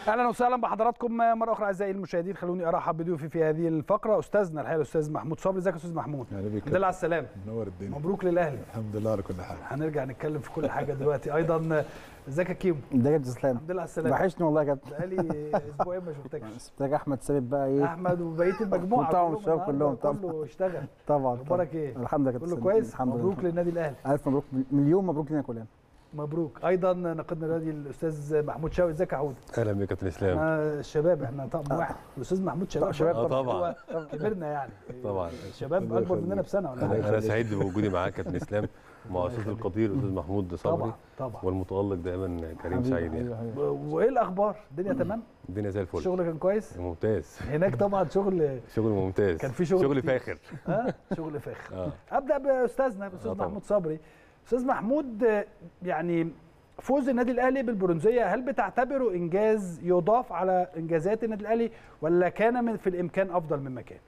اهلا وسهلا بحضراتكم مره اخرى اعزائي المشاهدين خلوني ارحب بضيوفي في هذه الفقره استاذنا الحقيقه الاستاذ محمود صبري ازيك يا استاذ محمود اهلا بيك الحمد لله على السلامه منور الدنيا مبروك للاهلي الحمد لله على كل حال هنرجع نتكلم في كل حاجه دلوقتي ايضا ازيك يا كيمو ده كابتن اسلام الحمد لله على السلامه وحشني والله يا كابتن بقالي اسبوعين ما شفتكش محتاج احمد ثابت بقى ايه احمد وبقيه المجموعه طبعاً كلهم الشباب النهاردة كلهم طبعاً. كله اشتغل طبعا اخبارك طبعاً. ايه الحمد لله يا كابتن كله سلام. كويس الحمد لله مبروك للنادي الاهلي الف مبروك مليون مبروك لنا كلنا مبروك ايضا ناقدنا الرياضي الاستاذ محمود شاوي ازيك يا حود اهلا بك يا كابتن اسلام احنا شباب احنا طقم واحد الاستاذ محمود شباب شباب برضه. طبعاً. هو كبرنا يعني طبعا. شباب الله اكبر يخليك. مننا بسنه ولا انا حاجه انا سعيد بوجودي معاك يا كابتن اسلام مع الله استاذ يخليك. القدير الاستاذ محمود صبري طبعا طبعا والمتالق دايما كريم حبيبي، سعيد يعني حبيبي، حبيبي. و- وايه الاخبار الدنيا تمام الدنيا زي الفل الشغل كان كويس ممتاز هناك طبعا شغل شغل ممتاز كان في شغل شغل كتير. فاخر ها شغل فاخر اه ابدا باستاذنا باستاذ آه طبعاً. محمود صبري استاذ محمود آه، يعني فوز النادي الاهلي بالبرونزيه هل بتعتبره انجاز يضاف على انجازات النادي الاهلي ولا كان من في الامكان افضل مما كان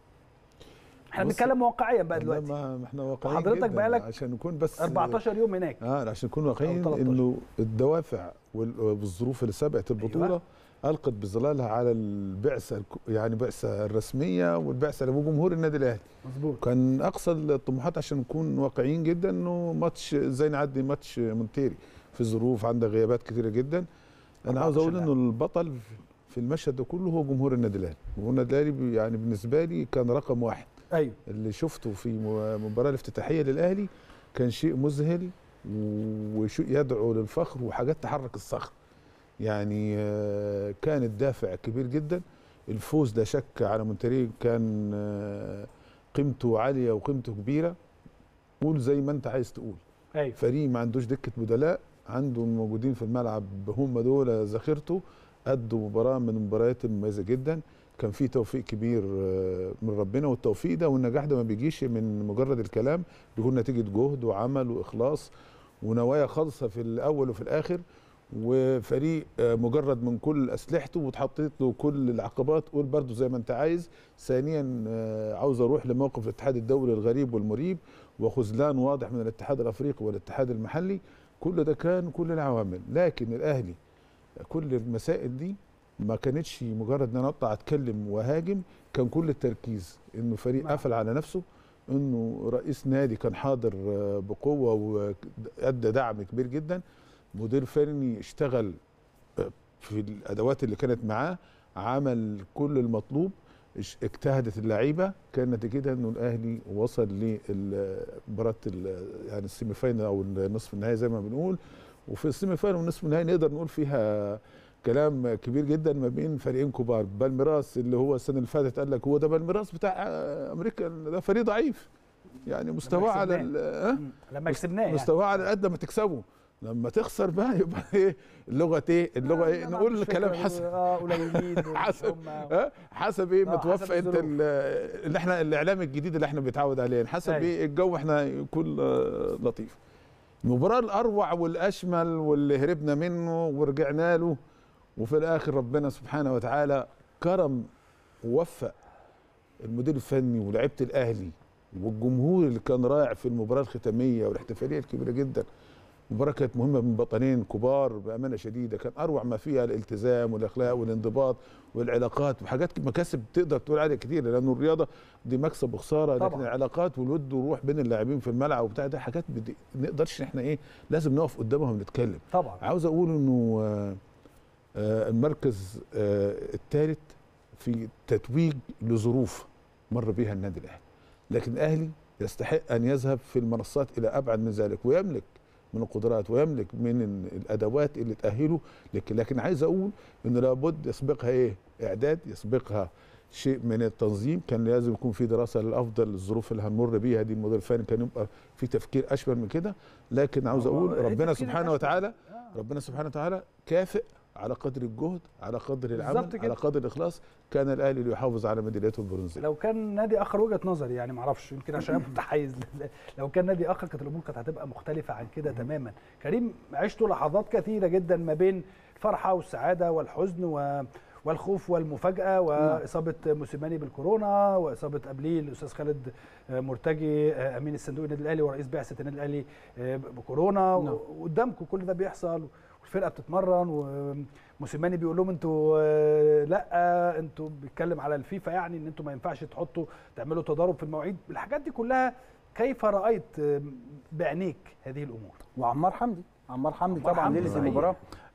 احنا بص، بنتكلم واقعيا بقى لا، دلوقتي ما ما احنا واقعيين وحضرتك جداً بقالك عشان نكون بس 14 يوم هناك اه عشان نكون واقعيين أو 13. انه الدوافع وال- والظروف اللي سبقت البطوله أيوة. القت بظلالها على البعثه الك- يعني البعثه الرسميه والبعثه اللي جمهور النادي الاهلي مظبوط كان اقصى الطموحات عشان نكون واقعيين جدا انه ماتش زي نعدي ماتش مونتيري في ظروف عندها غيابات كثيره جدا انا عاوز اقول 14 انه البطل في المشهد ده كله هو جمهور النادي الاهلي جمهور النادي الاهلي بي- يعني بالنسبه لي كان رقم واحد ايوه اللي شفته في م- المباراه الافتتاحيه للاهلي كان شيء مذهل وشيء يدعو للفخر وحاجات تحرك الصخر يعني آه، كان الدافع كبير جدا الفوز ده شك على مونتري كان آه، قيمته عاليه وقيمته كبيره قول زي ما انت عايز تقول ايوه فريق ما عندوش دكه بدلاء عنده الموجودين في الملعب هم دول ذاخرته ادوا مباراه من المباريات المميزه جدا كان في توفيق كبير آه، من ربنا والتوفيق ده والنجاح ده ما بيجيش من مجرد الكلام بيكون نتيجه جهد وعمل واخلاص ونوايا خالصه في الاول وفي الاخر وفريق آه، مجرد من كل اسلحته واتحطيت له كل العقبات قول برضو زي ما انت عايز ثانيا آه، عاوز اروح لموقف الاتحاد الدولي الغريب والمريب وخذلان واضح من الاتحاد الافريقي والاتحاد المحلي كل ده كان كل العوامل لكن الاهلي كل المسائل دي ما كانتش مجرد ان انا اطلع اتكلم وهاجم كان كل التركيز انه فريق نعم. قفل على نفسه انه رئيس نادي كان حاضر آه، بقوه وادى دعم كبير جدا مدير فني اشتغل آه، في الادوات اللي كانت معاه عمل كل المطلوب اش- اجتهدت اللعيبه كان نتيجتها انه الاهلي وصل لمباراه ال- يعني السيمي فاينل او النصف النهائي زي ما بنقول وفي السيمي فاينل والنصف النهائي نقدر نقول فيها كلام كبير جدا ما بين فريقين كبار بالميراس اللي هو السنه اللي فاتت قال لك هو ده بالميراس بتاع آه، امريكا ده فريق ضعيف يعني مستواه على ال- ها؟ مم. لما كسبناه يعني مستواه على قد ما تكسبه لما تخسر بقى يبقى ايه اللغه ايه اللغه ايه ما نقول عندوش الكلام فكرة. حسب اه قليلين دول حسب. هم- ها حسب ايه آه، متوفى حسب انت الظروف. ال- اللي احنا الاعلام الجديد اللي احنا بنتعود عليه حسب أيوة. ايه الجو احنا يكون آه، لطيف المباراه الاروع والاشمل واللي هربنا منه ورجعنا له وفي الاخر ربنا سبحانه وتعالى كرم ووفق المدير الفني ولاعيبه الاهلي والجمهور اللي كان رائع في المباراه الختاميه والاحتفاليه الكبيره جدا المباراه كانت مهمه من بطلين كبار بامانه شديده كان اروع ما فيها الالتزام والاخلاق والانضباط والعلاقات وحاجات مكاسب تقدر تقول عليها كتير لانه الرياضه دي مكسب وخساره لكن طبعاً. العلاقات والود والروح بين اللاعبين في الملعب وبتاع ده حاجات بدي نقدرش احنا ايه لازم نقف قدامها ونتكلم طبعا عاوز اقول انه آه، آه، المركز آه، الثالث في تتويج لظروف مر بها النادي الاهلي لكن الاهلي يستحق ان يذهب في المنصات الى ابعد من ذلك ويملك من القدرات ويملك من الادوات اللي تاهله لكن لكن عايز اقول انه لابد يسبقها ايه اعداد يسبقها شيء من التنظيم كان لازم يكون في دراسه للافضل الظروف اللي هنمر بيها دي المدير الفني كان يبقى في تفكير اشمل من كده لكن عاوز هو اقول إيه ربنا تفكير سبحانه الأشمل؟ وتعالى آه. ربنا سبحانه وتعالى كافئ على قدر الجهد على قدر بالظبط العمل كده. على قدر الاخلاص كان الاهلي ليحافظ على ميداليته البرونزيه لو كان نادي اخر وجهه نظري يعني ما اعرفش يمكن عشان انا متحيز لل- لو كان نادي اخر كانت الامور كانت هتبقى مختلفه عن كده تماما كريم عشتوا لحظات كثيره جدا ما بين الفرحه والسعاده والحزن و والخوف والمفاجاه واصابه موسيماني بالكورونا واصابه قبليه الاستاذ خالد مرتجي امين الصندوق النادي الاهلي ورئيس بعثه النادي الاهلي بكورونا نعم. وقدامكم كل ده بيحصل والفرقه بتتمرن وموسيماني بيقول لهم انتوا آه، لا انتوا بيتكلم على الفيفا يعني ان انتوا ما ينفعش تحطوا تعملوا تضارب في المواعيد الحاجات دي كلها كيف رايت آه، بعينيك هذه الامور وعمار حمدي عمار حمدي عمار طبعا حمدي ليله صحيح. المباراه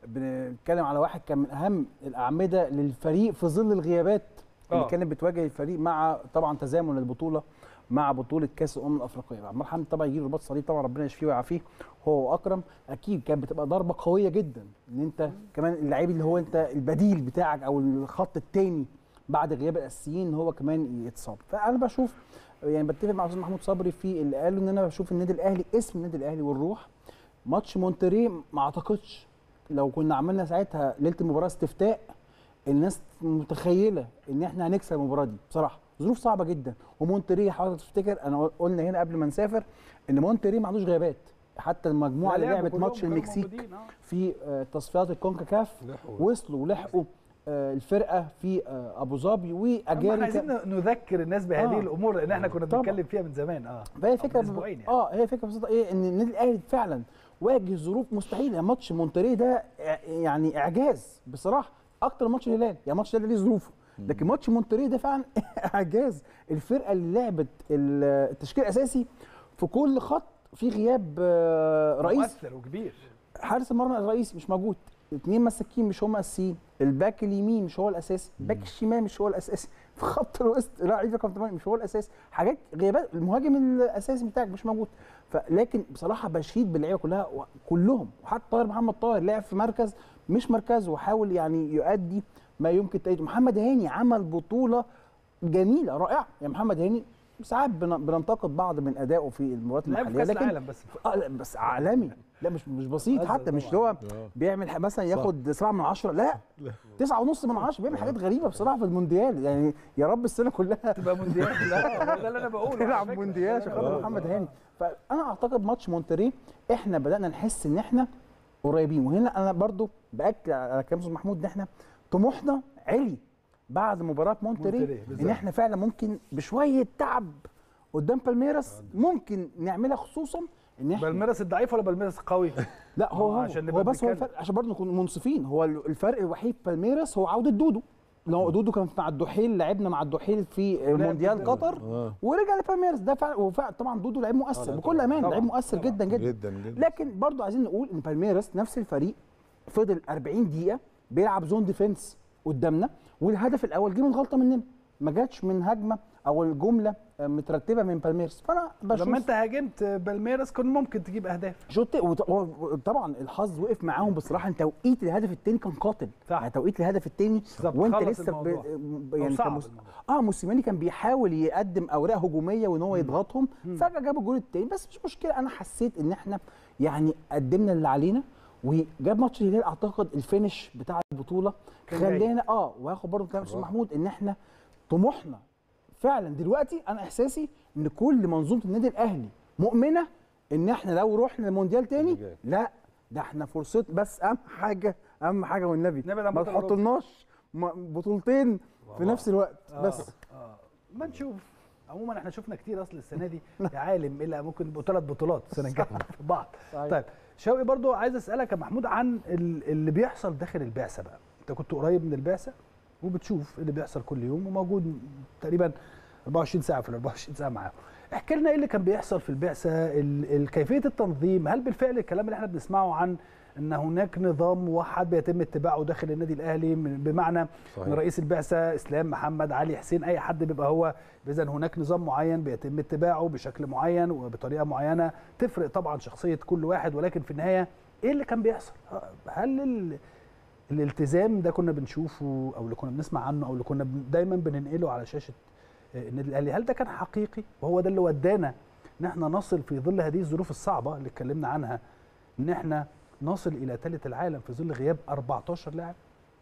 بنتكلم على واحد كان من اهم الاعمده للفريق في ظل الغيابات اللي آه. كانت بتواجه الفريق مع طبعا تزامن البطوله مع بطوله كاس الامم الافريقيه عمار حمدي طبعا يجي رباط صليب طبعا ربنا يشفيه ويعافيه هو واكرم اكيد كانت بتبقى ضربه قويه جدا ان انت كمان اللعيب اللي هو انت البديل بتاعك او الخط الثاني بعد غياب الاساسيين ان هو كمان يتصاب فانا بشوف يعني بتفق مع استاذ محمود صبري في اللي قاله ان انا بشوف النادي الاهلي اسم النادي الاهلي والروح ماتش مونتري ما اعتقدش لو كنا عملنا ساعتها ليله المباراه استفتاء الناس متخيله ان احنا هنكسب المباراه دي بصراحه ظروف صعبه جدا ومونتري حضرتك تفتكر انا قلنا هنا قبل ما نسافر ان مونتري ما عندوش غيابات حتى المجموعه اللي لا، لعبت كلهم ماتش كانوا المكسيك موجودين، آه. في آه، تصفيات الكونكاكاف وصلوا ولحقوا آه، الفرقه في آه، ابو ظبي احنا واجاري عايزين نذكر الناس بهذه آه. الامور لان احنا كنا طبعاً. بنتكلم فيها من زمان اه فهي أو فكره من أسبوعين يعني. اه هي فكره بسيطه ايه ان النادي الاهلي فعلا واجه ظروف مستحيله ماتش مونتري ده إع- يعني اعجاز بصراحه اكتر من ماتش الهلال يعني ماتش الهلال ليه ظروفه لكن ماتش مونتري ده فعلا اعجاز الفرقه اللي لعبت ال- التشكيل الاساسي في كل خط في غياب آه، رئيس مؤثر وكبير حارس المرمى الرئيسي مش موجود اثنين مساكين مش هم اساسيين الباك اليمين مش هو الاساسي الباك الشمال مش هو الاساسي في خط الوسط لاعب رقم 8 مش هو الاساسي حاجات غيابات المهاجم الاساسي بتاعك مش موجود فلكن بصراحه بشيد باللعيبه كلها و- كلهم وحتى طاهر محمد طاهر لعب في مركز مش مركزه وحاول يعني يؤدي ما يمكن تأديه محمد هاني عمل بطوله جميله رائعه يعني محمد هاني ساعات بن- بننتقد بعض من ادائه في المباريات لعب في المحليه كاس لكن العالم بس اه لا بس عالمي لا مش مش بسيط مؤثر حتى مش طبعاً. هو آه. بيعمل ح- مثلا ياخد سبعة من عشرة لا تسعة ونص من عشرة بيعمل حاجات غريبة بصراحة في المونديال يعني يا رب السنة كلها تبقى مونديال لا هو ده اللي انا بقوله على يلعب فكرة. مونديال عشان خاطر آه. محمد هاني فأنا أعتقد ماتش مونتري احنا بدأنا نحس إن احنا قريبين وهنا أنا برضو بأكد على كلام أستاذ محمود إن احنا طموحنا عالي بعد مباراة مونتري، مونتري بالظبط. إن احنا فعلا ممكن بشوية تعب قدام بالميراس ممكن نعملها خصوصا ان احنا بالميراس الضعيف ولا بالميراس القوي؟ لا هو آه، هو, عشان هو نبقى بس هو بنتكلم. الفرق عشان برضه نكون منصفين هو الفرق الوحيد في بالميراس هو عوده دودو لو دودو كان مع الدحيل لعبنا مع الدحيل في مونديال بالدوري. قطر آه. ورجع لبالميراس ده فعلا وفعلا طبعا دودو لعيب مؤثر لا بكل طبعاً. امان طبعاً. لعيب مؤثر طبعاً. جدا جدا جدا جدا لكن برضه عايزين نقول ان بالميراس نفس الفريق فضل 40 دقيقه بيلعب زون ديفenس قدامنا والهدف الاول جه من غلطه مننا ما جاتش من هجمه او الجمله آه، مترتبه من بالميراس فانا بشوف لما انت هاجمت بالميراس كان ممكن تجيب اهداف شوت وط- وطبعا الحظ وقف معاهم بصراحه ان توقيت الهدف الثاني كان قاتل صح. يعني توقيت الهدف الثاني بالظبط، وانت خلص لسه الموضوع. ب... أو يعني صعب كان مس... الموضوع. اه موسيماني كان بيحاول يقدم اوراق هجوميه وان هو يضغطهم فجاه جاب الجول الثاني بس مش مشكله انا حسيت ان احنا يعني قدمنا اللي علينا وجاب ماتش الهلال اعتقد الفينش بتاع البطوله كان جاي. خلينا اه وهاخد برضه كلام استاذ محمود ان احنا طموحنا فعلا دلوقتي انا احساسي ان كل منظومه النادي الاهلي مؤمنه ان احنا لو رحنا المونديال تاني جاي. لا ده احنا فرصت بس اهم حاجه اهم حاجه والنبي نبعد عن ما بطل أوروبا. تحطلناش م- بطولتين في نفس الوقت بس اه ما نشوف عموما احنا شفنا كتير اصل السنه دي يا عالم الا ممكن يبقوا ثلاث بطولات السنه الجايه في بعض صحيح. طيب شوقي برضو عايز اسالك يا محمود عن ال- اللي بيحصل داخل البعثه بقى انت كنت قريب من البعثه وبتشوف اللي بيحصل كل يوم وموجود تقريبا 24 ساعه في ال 24 ساعه معاهم احكي لنا ايه اللي كان بيحصل في البعثه ال- ال- كيفيه التنظيم هل بالفعل الكلام اللي احنا بنسمعه عن ان هناك نظام موحد بيتم اتباعه داخل النادي الاهلي من- بمعنى صحيح. ان رئيس البعثه اسلام محمد علي حسين اي حد بيبقى هو اذا هناك نظام معين بيتم اتباعه بشكل معين وبطريقه معينه تفرق طبعا شخصيه كل واحد ولكن في النهايه ايه اللي كان بيحصل هل ال... الالتزام ده كنا بنشوفه او اللي كنا بنسمع عنه او اللي كنا بن- دايما بننقله على شاشه آه، النادي الاهلي هل ده كان حقيقي وهو ده اللي ودانا ان احنا نصل في ظل هذه الظروف الصعبه اللي اتكلمنا عنها ان احنا نصل الى ثالث العالم في ظل غياب 14 لاعب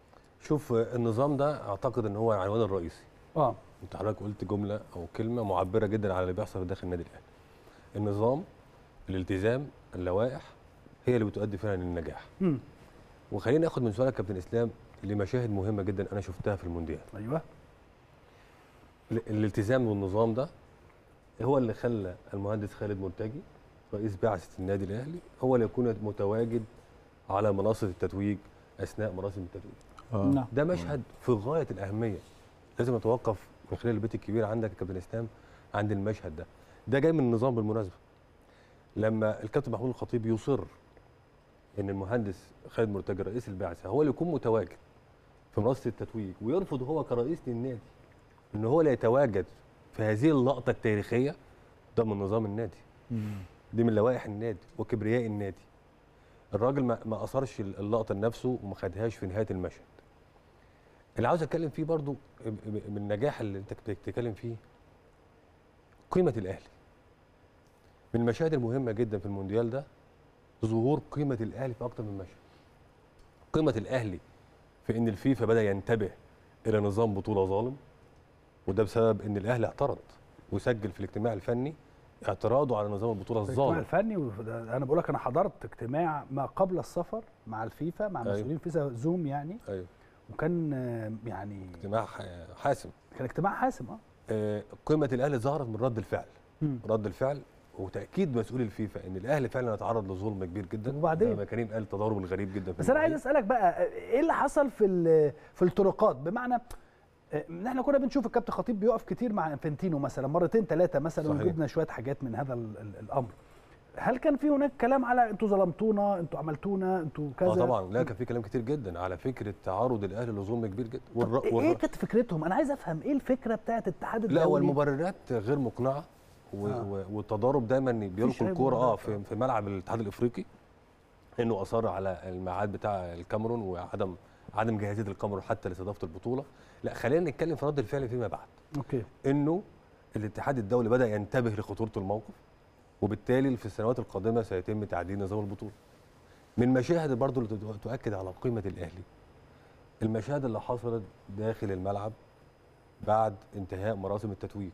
شوف آه، النظام ده اعتقد ان هو العنوان الرئيسي اه انت حضرتك قلت جمله او كلمه معبره جدا على اللي بيحصل داخل النادي الاهلي النظام الالتزام اللوائح هي اللي بتؤدي فعلا للنجاح مم. وخليني اخد من سؤالك كابتن اسلام لمشاهد مهمه جدا انا شفتها في المونديال ايوه ال- الالتزام والنظام ده هو اللي خلى المهندس خالد مرتجي رئيس بعثه النادي الاهلي هو اللي يكون متواجد على منصه التتويج اثناء مراسم التتويج آه. نعم ده مشهد في غايه الاهميه لازم اتوقف من خلال البيت الكبير عندك يا كابتن اسلام عند المشهد ده ده جاي من النظام بالمناسبه لما الكابتن محمود الخطيب يصر ان المهندس خالد مرتجى رئيس البعثه هو اللي يكون متواجد في منصه التتويج ويرفض هو كرئيس للنادي ان هو لا يتواجد في هذه اللقطه التاريخيه ده من نظام النادي مم. دي من لوائح النادي وكبرياء النادي الراجل ما ما اثرش اللقطه لنفسه وما خدهاش في نهايه المشهد اللي عاوز اتكلم فيه برضو ب- ب- من النجاح اللي انت كنت بتتكلم فيه قيمه الاهلي من المشاهد المهمه جدا في المونديال ده ظهور قيمه الاهلي في اكتر من مشهد قيمه الاهلي في ان الفيفا بدا ينتبه الى نظام بطوله ظالم وده بسبب ان الاهلي اعترض وسجل في الاجتماع الفني اعتراضه على نظام البطوله الاجتماع الظالم الفني وده- انا بقول لك انا حضرت اجتماع ما قبل السفر مع الفيفا مع أيوة. مسؤولين فيفا زوم يعني ايوه وكان آه، يعني اجتماع ح- حاسم كان اجتماع حاسم اه آه، قيمه الاهلي ظهرت من رد الفعل مم. رد الفعل وتاكيد مسؤول الفيفا ان الاهلي فعلا اتعرض لظلم كبير جدا وبعدين؟ زي ما كريم قال التضارب الغريب جدا في بس انا عايز المواعيد. اسالك بقى ايه اللي حصل في ال- في الطرقات بمعنى آه، ان احنا كنا بنشوف الكابتن خطيب بيقف كتير مع انفنتينو مثلا مرتين ثلاثه مثلا صحيح. وجبنا شويه حاجات من هذا ال- ال- الامر هل كان في هناك كلام على انتوا ظلمتونا انتوا عملتونا انتوا كذا اه طبعا لا كان في كلام كتير جدا على فكره تعرض الاهلي لظلم كبير جدا والر... ايه والر... كانت فكرتهم انا عايز افهم ايه الفكره بتاعت الاتحاد الدولي لا والمبررات غير مقنعه و... آه. و... والتضارب دايما مفيش بيلقوا أي الكوره اه مبررات. في... في ملعب الاتحاد الافريقي انه اصر على الميعاد بتاع الكاميرون وعدم عدم جاهزيه الكاميرون حتى لاستضافه البطوله لا خلينا نتكلم في رد الفعل فيما بعد اوكي انه الاتحاد الدولي بدا ينتبه لخطوره الموقف وبالتالي في السنوات القادمه سيتم تعديل نظام البطوله من المشاهد برضو اللي تؤ- تؤكد على قيمه الاهلي المشاهد اللي حصلت داخل الملعب بعد انتهاء مراسم التتويج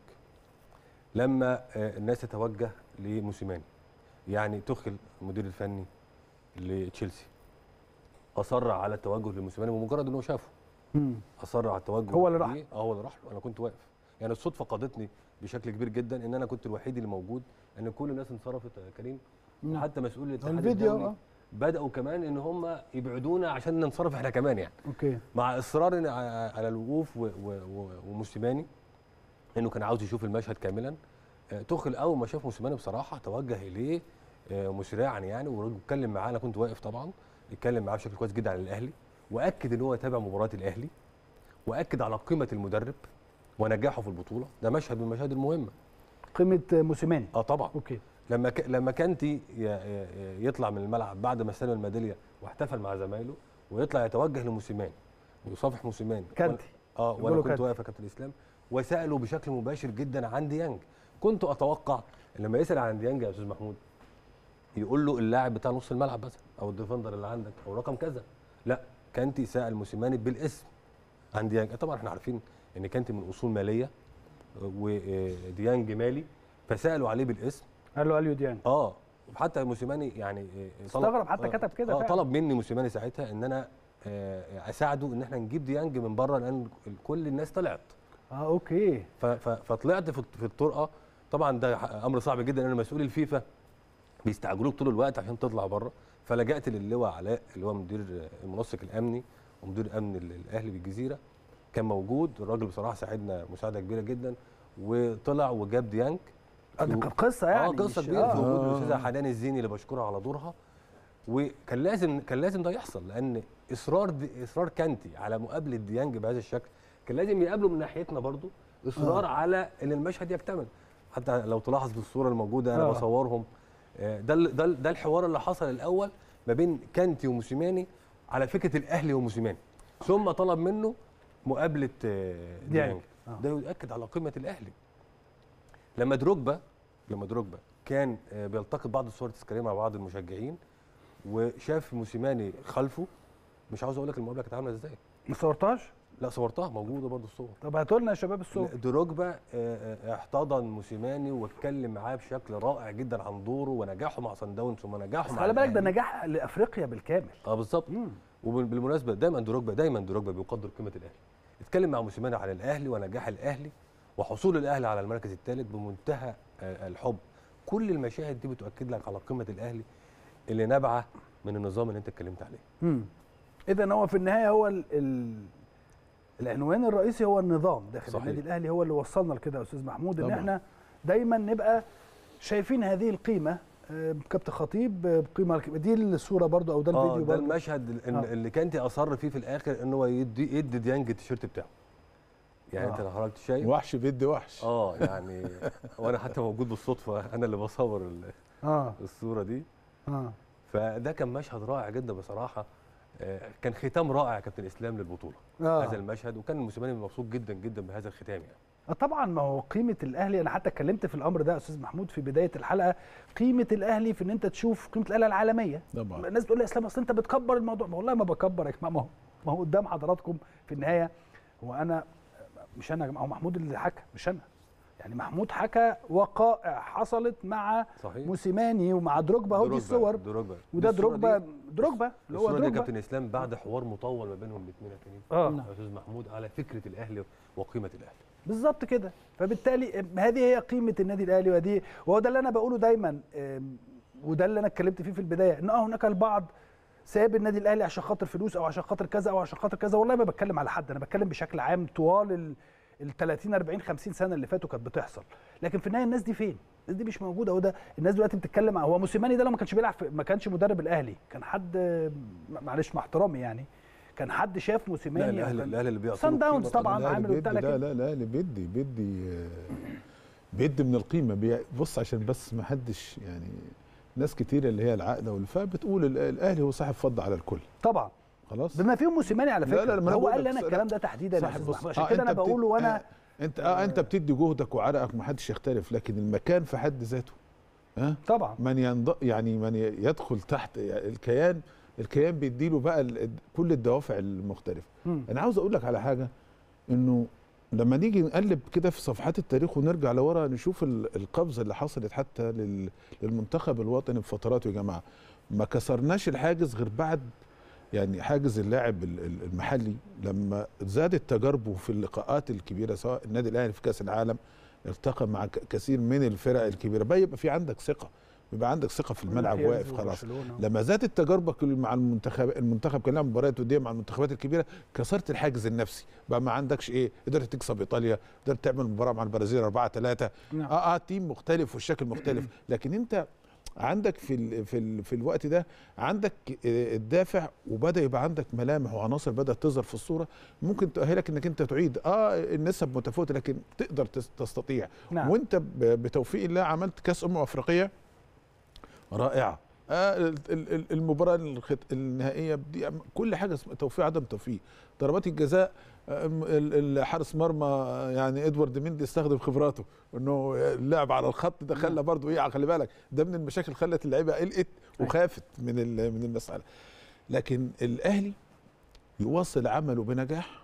لما آه، الناس تتوجه لموسيماني يعني تخل المدير الفني لتشيلسي اصر على التوجه لموسيماني بمجرد انه شافه مم. اصر على التوجه هو اللي راح ليه. اه هو اللي راح له انا كنت واقف يعني الصدفه قادتني بشكل كبير جدا ان انا كنت الوحيد اللي موجود ان كل الناس انصرفت يا كريم نعم. وحتى مسؤول الاتحاد الفيديو الدولي اه بداوا كمان ان هم يبعدونا عشان ننصرف احنا كمان يعني اوكي مع اصرار إن ع- على الوقوف و- و- و- وموسيماني انه كان عاوز يشوف المشهد كاملا آه، تخل اول ما شاف موسيماني بصراحه توجه اليه آه، مسرعا يعني واتكلم معاه انا كنت واقف طبعا اتكلم معاه بشكل كويس جدا عن الاهلي واكد ان هو يتابع مباراه الاهلي واكد على قيمه المدرب ونجاحه في البطوله ده مشهد من المشاهد المهمه قيمه موسيماني اه طبعا اوكي لما ك... لما كانتي ي... ي- يطلع من الملعب بعد ما استلم الميداليه واحتفل مع زمايله ويطلع يتوجه لموسيماني ويصافح موسيماني كانتي وأنا- اه يقولوا وانا كنت كانتي. واقف يا كابتن اسلام وساله بشكل مباشر جدا عن ديانج كنت اتوقع لما يسال عن ديانج يا استاذ محمود يقول له اللاعب بتاع نص الملعب مثلا او الديفندر اللي عندك او رقم كذا لا كانتي سال موسيماني بالاسم عن ديانج طبعا احنا عارفين ان كانتي من اصول ماليه وديانج مالي فسالوا عليه بالاسم قال له اليو ديانج اه وحتى موسيماني يعني آه، طلب- استغرب حتى آه، كتب كده اه فعلا. طلب مني موسيماني ساعتها ان انا آه، اساعده ان احنا نجيب ديانج من بره لان كل الناس طلعت اه اوكي ف- ف- فطلعت في في الطرقه طبعا ده ح- امر صعب جدا انا مسؤول الفيفا بيستعجلوك طول الوقت عشان تطلع بره فلجأت للواء علاء اللي هو مدير آه، المنسق الامني ومدير امن ال- الاهلي بالجزيره كان موجود الراجل بصراحه ساعدنا مساعده كبيره جدا وطلع وجاب ديانج آه، ده كانت قصه يعني اه قصه مش- كبيره في آه. وجود آه. الاستاذه حنان الزيني اللي بشكرها على دورها وكان لازم كان لازم ده يحصل لان اصرار دي اصرار كانتي على مقابله ديانج بهذا الشكل كان لازم يقابله من ناحيتنا برضو اصرار آه. على ان المشهد يكتمل حتى لو تلاحظ في الصوره الموجوده انا آه. آه. بصورهم آه، ده ال- ده ال- ده الحوار اللي حصل الاول ما بين كانتي وموسيماني على فكره الاهلي وموسيماني ثم طلب منه مقابله آه، ديانج. ديانج آه. ده يؤكد على قيمه الاهلي لما دروجبا لما دروجبا كان آه، بيلتقط بعض الصور التذكاريه مع بعض المشجعين وشاف موسيماني خلفه مش عاوز اقول لك المقابله كانت عامله ازاي ما صورتهاش لا صورتها موجوده برضه الصور طب هاتوا لنا يا شباب الصور دروجبا آه، آه، احتضن موسيماني واتكلم معاه بشكل رائع جدا عن دوره ونجاحه مع صن داونز ثم نجاحه بس مع خلي بالك ده الأهلي. نجاح لافريقيا بالكامل اه بالظبط مم. وبالمناسبه دايما دروجبا دايما دروجبا بيقدر قيمه الاهلي اتكلم مع موسيماني على الاهلي ونجاح الاهلي وحصول الاهلي على المركز الثالث بمنتهى آه، الحب كل المشاهد دي بتؤكد لك على قيمه الاهلي اللي نابعه من النظام اللي انت اتكلمت عليه امم اذا هو في النهايه هو ال... ال... العنوان الرئيسي هو النظام داخل صحيح. النادي الاهلي هو اللي وصلنا لكده يا استاذ محمود ان طبعاً. احنا دايما نبقى شايفين هذه القيمه آه، كابتن خطيب آه، قيمه دي الصوره برضو او ده اه الفيديو ده برضو المشهد ال- آه. اللي كانتي اصر فيه في الاخر ان هو يدي يدي ديانج التيشيرت بتاعه يعني آه. انت لو حضرتك شايف وحش بيدي وحش اه يعني وانا حتى موجود بالصدفه انا اللي بصور ال- اه الصوره دي اه فده كان مشهد رائع جدا بصراحه آه، كان ختام رائع يا كابتن اسلام للبطوله آه. هذا المشهد وكان الموسيماني مبسوط جدا جدا بهذا الختام يعني آه طبعا ما هو قيمه الاهلي انا حتى اتكلمت في الامر ده يا استاذ محمود في بدايه الحلقه قيمه الاهلي في ان انت تشوف قيمه الاهلي العالميه طبعا الناس بتقول لي يا اسلام اصل انت بتكبر الموضوع والله ما بكبر يا جماعه ما هو ما هو قدام حضراتكم في النهايه هو انا مش انا يا جماعه هو محمود اللي حكى مش انا يعني محمود حكى وقائع حصلت مع صحيح موسيماني ومع دروجبا اهو دي دروجبا- الصور دروجبا وده دي الصورة دروجبا دي- دروجبا اللي هو الصورة دي يا دروجبا كابتن اسلام بعد حوار مطول ما بينهم الاثنين يا كريم اه نعم. يا استاذ محمود على فكره الاهلي وقيمه الاهلي بالظبط كده فبالتالي هذه هي قيمه النادي الاهلي ودي وهو ده اللي انا بقوله دايما آم، وده اللي انا اتكلمت فيه في البدايه ان اه هناك البعض ساب النادي الاهلي عشان خاطر فلوس او عشان خاطر كذا او عشان خاطر كذا والله ما بتكلم على حد انا بتكلم بشكل عام طوال ال ال 30 40 50 سنه اللي فاتوا كانت بتحصل لكن في النهايه الناس دي فين الناس دي مش موجوده وده الناس دلوقتي بتتكلم عن- هو موسيماني ده لو ما كانش بيلعب في- ما كانش مدرب الاهلي كان حد معلش مع احترامي يعني كان حد شاف لا موسيماني أو الاهلي كان- الاهلي اللي بيقصد سان داونز طبعا لا، عامل بيدي- وبتاع لا لكن لا لا اللي بيدي بيدي آه، بيدي من القيمه بي- بص عشان بس ما حدش يعني ناس كتيره اللي هي العاقله والفا بتقول ال- الاهلي هو صاحب فضل على الكل طبعا خلاص بما فيهم موسيماني على لا، فكره لا، ما أنا هو بقول قال لك لي انا لا، الكلام ده تحديدا يا صاحب أستاذ بص محمود. عشان آه، كده انا أنت بت- بقوله وانا آه، انت اه انت بتدي جهدك وعرقك ما حدش يختلف لكن المكان في حد ذاته ها طبعا من ينض يعني من ي- يدخل تحت يعني الكيان الكيان بيديله بقى ال- كل الدوافع المختلفه مم. انا عاوز اقول لك على حاجه انه لما نيجي نقلب كده في صفحات التاريخ ونرجع لورا نشوف ال- القفزه اللي حصلت حتى لل- للمنتخب الوطني بفتراته يا جماعه ما كسرناش الحاجز غير بعد يعني حاجز اللاعب ال- ال- المحلي لما زادت تجاربه في اللقاءات الكبيره سواء النادي الاهلي في كاس العالم التقى مع ك- كثير من الفرق الكبيره بقى يبقى في عندك ثقه بيبقى عندك ثقه في الملعب بيرز واقف خلاص وبرشلونة. لما زادت تجاربك مع المنتخب المنتخب كان لها مباريات وديه مع المنتخبات الكبيره كسرت الحاجز النفسي بقى ما عندكش ايه قدرت تكسب ايطاليا قدرت تعمل مباراه مع البرازيل 4 3 نعم. اه اه تيم مختلف والشكل مختلف لكن انت عندك في ال في ال في الوقت ده عندك آه، الدافع وبدا يبقى عندك ملامح وعناصر بدات تظهر في الصوره ممكن تؤهلك انك انت تعيد اه النسب متفاوته لكن تقدر تس- تستطيع نعم. وانت ب- بتوفيق الله عملت كاس امم افريقيه رائعه آه ال- ال- ال- المباراه الخت- النهائيه بدي كل حاجه اسمها توفيق عدم توفيق ضربات الجزاء آه، م- ال- الحارس مرمى آه، يعني ادوارد مندي استخدم خبراته انه اللعب على الخط ده خلى برضه ايه خلي بالك ده من المشاكل خلت اللعيبه قلقت وخافت من ال- من المساله لكن الاهلي يواصل عمله بنجاح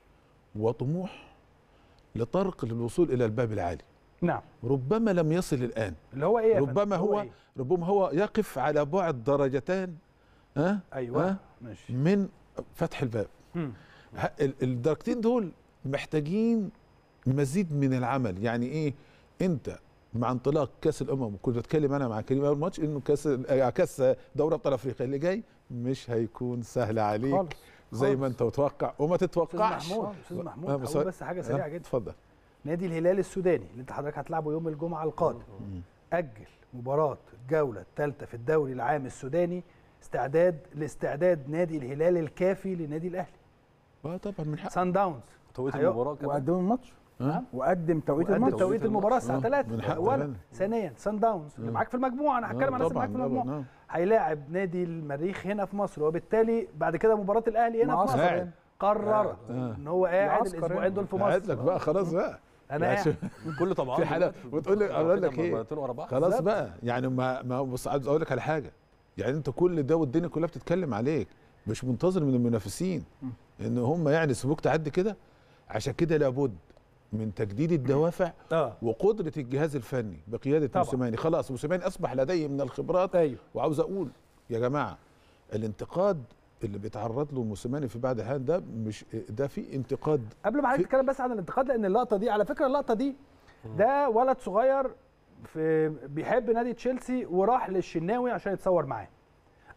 وطموح لطرق للوصول الى الباب العالي نعم ربما لم يصل الان اللي هو ايه يا فندم؟ ربما هو إيه؟ ربما هو يقف على بعد درجتان ها ايوه ها؟ ماشي من فتح الباب مم. ه- ال- الدرجتين دول محتاجين مزيد من العمل يعني ايه انت مع انطلاق كاس الامم كنت بتكلم انا مع كريم اول ماتش انه كاس آه، كاس دوري ابطال افريقيا اللي جاي مش هيكون سهل عليك خالص زي ما خالص. انت متوقع وما استاذ تتوقعش محمود استاذ محمود آه، بس- هقول بس حاجه سريعه آه، جدا اتفضل نادي الهلال السوداني اللي انت حضرتك هتلعبه يوم الجمعه القادم اجل مباراه الجوله الثالثه في الدوري العام السوداني استعداد لاستعداد نادي الهلال الكافي لنادي الاهلي اه طبعا من حق سان داونز توقيت أيوة. المباراه كمان وقدم الماتش ها؟ وقدم توقيت وقدم الماتش توقيت المباراه آه، الساعه من 3 حقه اولا فعلا. ثانيا سان داونز اللي آه. معاك في المجموعه انا هتكلم آه، عن الناس اللي معاك في طبعاً، المجموعه طبعاً، آه. هيلاعب نادي المريخ هنا في مصر وبالتالي بعد كده مباراه الاهلي هنا في معسكر مصر قاعد. قرر آه. ان هو قاعد معسكر الاسبوعين هنا. دول في قاعد مصر لك بقى خلاص بقى انا يعني قاعد كله طبعا في حالات وتقول لي اقول لك ايه مرتين ورا بعض خلاص بالظبط. بقى يعني ما ما بص عايز اقول لك على حاجه يعني انت كل ده والدنيا كلها بتتكلم عليك مش منتظر من المنافسين ان هم يعني يسيبوك تعدي كده عشان كده لابد من تجديد الدوافع اه وقدره الجهاز الفني بقياده طبعا. موسيماني خلاص موسيماني اصبح لديه من الخبرات ايوه وعاوز اقول يا جماعه الانتقاد اللي بيتعرض له موسيماني في بعض الاحيان ده مش ده في انتقاد قبل ما حضرتك في- تتكلم بس عن الانتقاد لان اللقطه دي على فكره اللقطه دي ده ولد صغير في بيحب نادي تشيلسي وراح للشناوي عشان يتصور معاه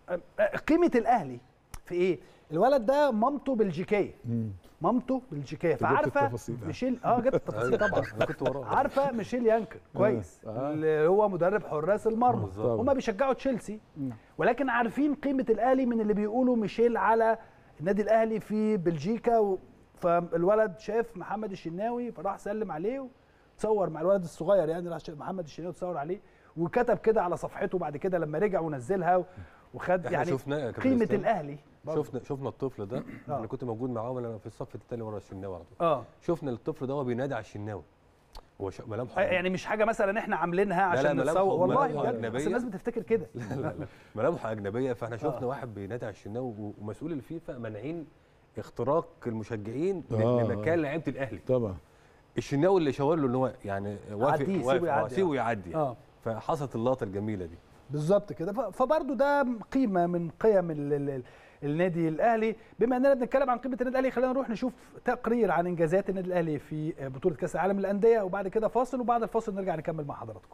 قيمه الاهلي في ايه الولد ده مامته بلجيكيه مم. مامته بلجيكيه جبت فعارفه التفاصيل، آه. ميشيل اه جبت التفاصيل طبعا انا كنت وراه عارفه ميشيل يانكر كويس آه. اللي هو مدرب حراس المرمى بالظبط. هما بيشجعوا تشيلسي نعم. ولكن عارفين قيمه الاهلي من اللي بيقولوا ميشيل على النادي الاهلي في بلجيكا و... فالولد شاف محمد الشناوي فراح سلم عليه وتصور مع الولد الصغير يعني راح شاف محمد الشناوي تصور عليه وكتب كده على صفحته بعد كده لما رجع ونزلها و- وخد احنا يعني شفناه يا كابتن قيمه إسلام. الاهلي برضه. شفنا شفنا الطفل ده آه. انا كنت موجود معاه وانا في الصف الثاني ورا الشناوي على طول اه شفنا الطفل ده وهو بينادي على الشناوي هو ش- ملامحه يعني مش حاجه مثلا احنا عاملينها لا، عشان ملامحه- نتصور والله ملامحه بجد أجنبية. بس الناس بتفتكر كده لا لا لا ملامحه اجنبيه فاحنا شفنا آه. واحد بينادي على الشناوي و- ومسؤول الفيفا مانعين اختراق المشجعين ل- آه، لمكان لعيبه الاهلي طبعا الشناوي اللي شاور له ان هو يعني وافق عديه، سيبه وافق، آه، يعدي. سيبه يعدي اه فحصلت اللقطه الجميله دي بالظبط كده ف- فبرضه ده قيمه من قيم ال ال النادي الاهلي بما اننا بنتكلم عن قيمه النادي الاهلي خلينا نروح نشوف تقرير عن انجازات النادي الاهلي في بطوله كاس العالم للانديه وبعد كده فاصل وبعد الفاصل نرجع نكمل مع حضراتكم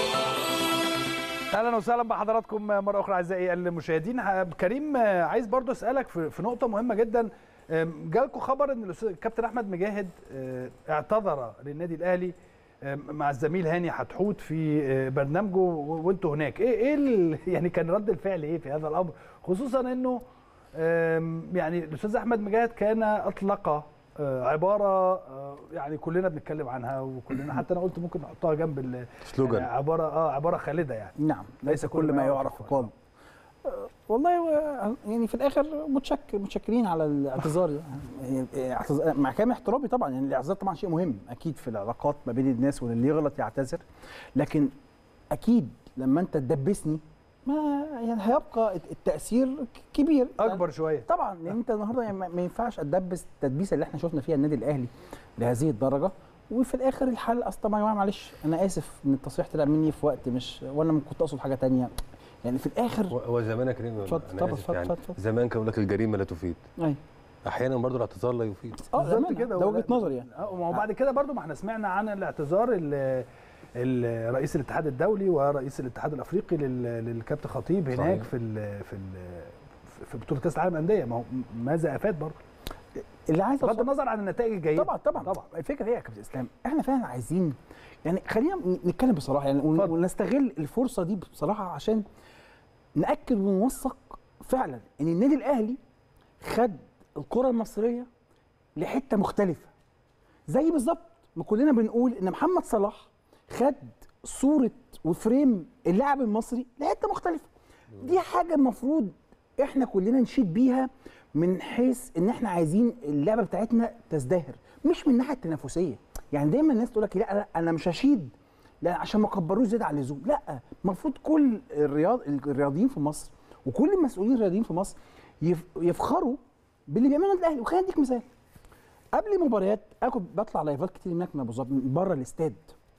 اهلا وسهلا بحضراتكم مره اخرى اعزائي المشاهدين ه- كريم آه، عايز برضو اسالك في في نقطه مهمه جدا آم، جالكم خبر ان الأستاذ- الكابتن احمد مجاهد آه، اعتذر للنادي الاهلي آم، مع الزميل هاني حتحوت في آه، برنامجه و- وانتوا هناك ايه ايه ال- يعني كان رد الفعل ايه في هذا الامر خصوصا انه آم، يعني الاستاذ احمد مجاهد كان اطلق آه، عباره آه، يعني كلنا بنتكلم عنها وكلنا حتى انا قلت ممكن نحطها جنب ال- يعني سلوجان عباره اه عباره خالده يعني نعم ليس كل ما يعرف يقال آه، والله هو- يعني في الاخر متشكر متشكرين على الاعتذار يعني يعني اعتذار- مع كامل احترامي طبعا يعني الاعتذار طبعا شيء مهم اكيد في العلاقات ما بين الناس واللي يغلط يعتذر لكن اكيد لما انت تدبسني ما يعني هيبقى التاثير ك- كبير يعني اكبر شويه طبعا لان انت النهارده يعني ما ما ينفعش اتدبس التدبيسه اللي احنا شفنا فيها النادي الاهلي لهذه الدرجه وفي الاخر الحل اصل طبعا يا جماعه معلش انا اسف ان التصريح طلع مني في وقت مش وانا كنت اقصد حاجه تانية يعني في الاخر هو- هو زمان يا كريم اتفضل، أنا اتفضل، آسف اتفضل، يعني اتفضل. زمان كانوا يقول لك الجريمه لا تفيد ايوه احيانا برضو الاعتذار لا يفيد اه بالظبط زمان كده ده ولا- وجهه نظري يعني اه ما هو بعد كده برضو ما احنا سمعنا عن الاعتذار ال- ال- رئيس الاتحاد الدولي ورئيس الاتحاد الافريقي لل- للكابتن خطيب هناك صحيح. في ال في ال في بطوله كاس العالم للانديه ما هو ماذا افاد برضو اللي عايز بغض أوصل- النظر عن النتائج الجيده طبعا طبعا طبعا الفكره هي يا كابتن اسلام احنا فعلا عايزين يعني خلينا نتكلم بصراحه يعني ون- اتفضل. ونستغل الفرصه دي بصراحه عشان ناكد ونوثق فعلا ان النادي الاهلي خد الكره المصريه لحته مختلفه زي بالظبط ما كلنا بنقول ان محمد صلاح خد صوره وفريم اللاعب المصري لحته مختلفه دي حاجه المفروض احنا كلنا نشيد بيها من حيث ان احنا عايزين اللعبه بتاعتنا تزدهر مش من الناحيه التنافسيه يعني دايما الناس تقول لك لا لا انا مش هشيد لا عشان ما كبروش زياده عن اللزوم لا المفروض كل الرياض الرياضيين في مصر وكل المسؤولين الرياضيين في مصر يف- يفخروا باللي بيعمله النادي الاهلي وخلينا اديك مثال قبل مباريات انا كنت بطلع لايفات كتير هناك من ابو ظبي من بره الاستاد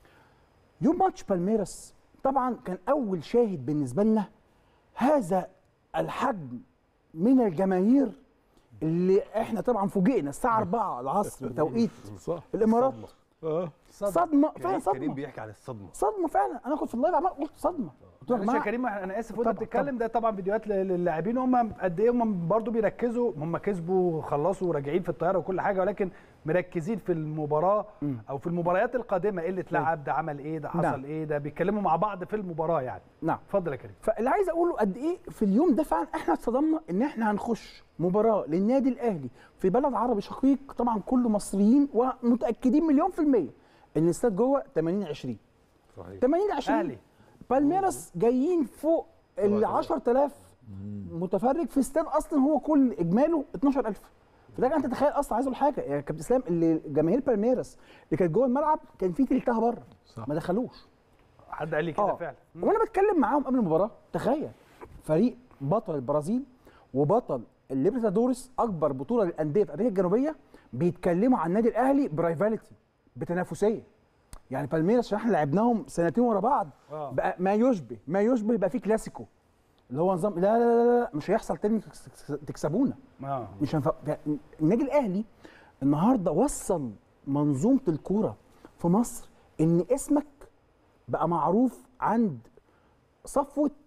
يوم ماتش بالميراس طبعا كان اول شاهد بالنسبه لنا هذا الحجم من الجماهير اللي احنا طبعا فوجئنا الساعه 4 العصر بتوقيت صح الامارات اه صدمه فعلا كريم كريم صدمه بيحكي عن الصدمه صدمه فعلا انا كنت في اللايف عمال قلت صدمه قلت لهم يا معلش يا جماعه كريم انا اسف وانت طبعا، بتتكلم ده طبعا فيديوهات لل- للاعبين هم قد ايه هم برضه بيركزوا هم كسبوا وخلصوا وراجعين في الطياره وكل حاجه ولكن مركزين في المباراه مم. او في المباريات القادمه ايه اللي اتلعب ده عمل ايه ده حصل نعم. ايه ده بيتكلموا مع بعض في المباراه يعني نعم اتفضل يا كريم فاللي عايز اقوله قد ايه في اليوم ده فعلا احنا اتصدمنا ان احنا هنخش مباراه للنادي الاهلي في بلد عربي شقيق طبعا كله مصريين ومتاكدين مليون في الميه ان الاستاد جوه 80 20 صحيح 80 20 اهلي بالميراس جايين فوق ال 10000 متفرج في استاد اصلا هو كل اجماله 12000 فده انت تتخيل اصلا عايز اقول حاجه يا كابتن اسلام اللي جماهير بالميراس اللي كانت جوه الملعب كان في تلتها بره صح. ما دخلوش حد قال لي كده آه. فعلا مم. وانا بتكلم معاهم قبل المباراه تخيل فريق بطل البرازيل وبطل الليبرتادوريس اكبر بطوله للانديه في امريكا الجنوبيه بيتكلموا عن النادي الاهلي برايفاليتي بتنافسيه يعني بالميراس عشان احنا لعبناهم سنتين ورا بعض آه. بقى ما يشبه ما يشبه بقى فيه كلاسيكو اللي هو نظام لا لا لا, لا مش هيحصل تاني تكس- تكسبونا اه مش هنف... النادي الاهلي النهارده وصل منظومه الكوره في مصر ان اسمك بقى معروف عند صفوه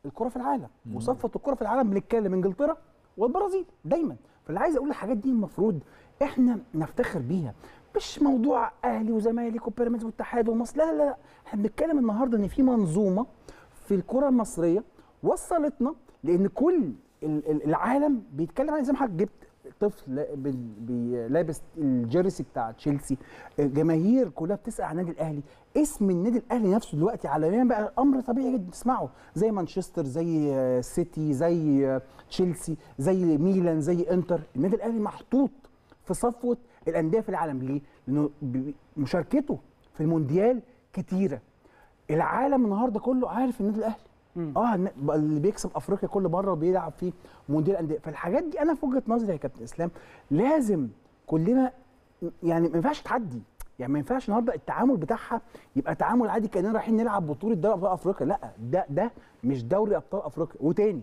الكره في العالم وصفوه الكره في العالم بنتكلم انجلترا والبرازيل دايما فاللي عايز اقول الحاجات دي المفروض احنا نفتخر بيها مش موضوع اهلي وزمالك وبيراميدز والاتحاد ومصر لا لا لا احنا بنتكلم النهارده ان في منظومه في الكره المصريه وصلتنا لان كل ال- ال- العالم بيتكلم عن زي ما حضرتك جبت طفل لا- بي- بي- لابس الجيرسي بتاع تشيلسي جماهير كلها بتسال عن النادي الاهلي اسم النادي الاهلي نفسه دلوقتي عالميا بقى امر طبيعي جدا تسمعه زي مانشستر زي آه، سيتي زي آه، تشيلسي زي ميلان زي انتر النادي الاهلي محطوط في صفوه الانديه في العالم ليه؟ لانه ب- مشاركته في المونديال كتيره العالم النهارده كله عارف النادي الاهلي اه الن- بقى اللي بيكسب افريقيا كل مره وبيلعب في مونديال انديه فالحاجات دي انا في وجهه نظري يا كابتن اسلام لازم كلنا يعني ما ينفعش تعدي يعني ما ينفعش النهارده التعامل بتاعها يبقى تعامل عادي كاننا رايحين نلعب بطوله دوري ابطال افريقيا لا ده ده مش دوري ابطال افريقيا وتاني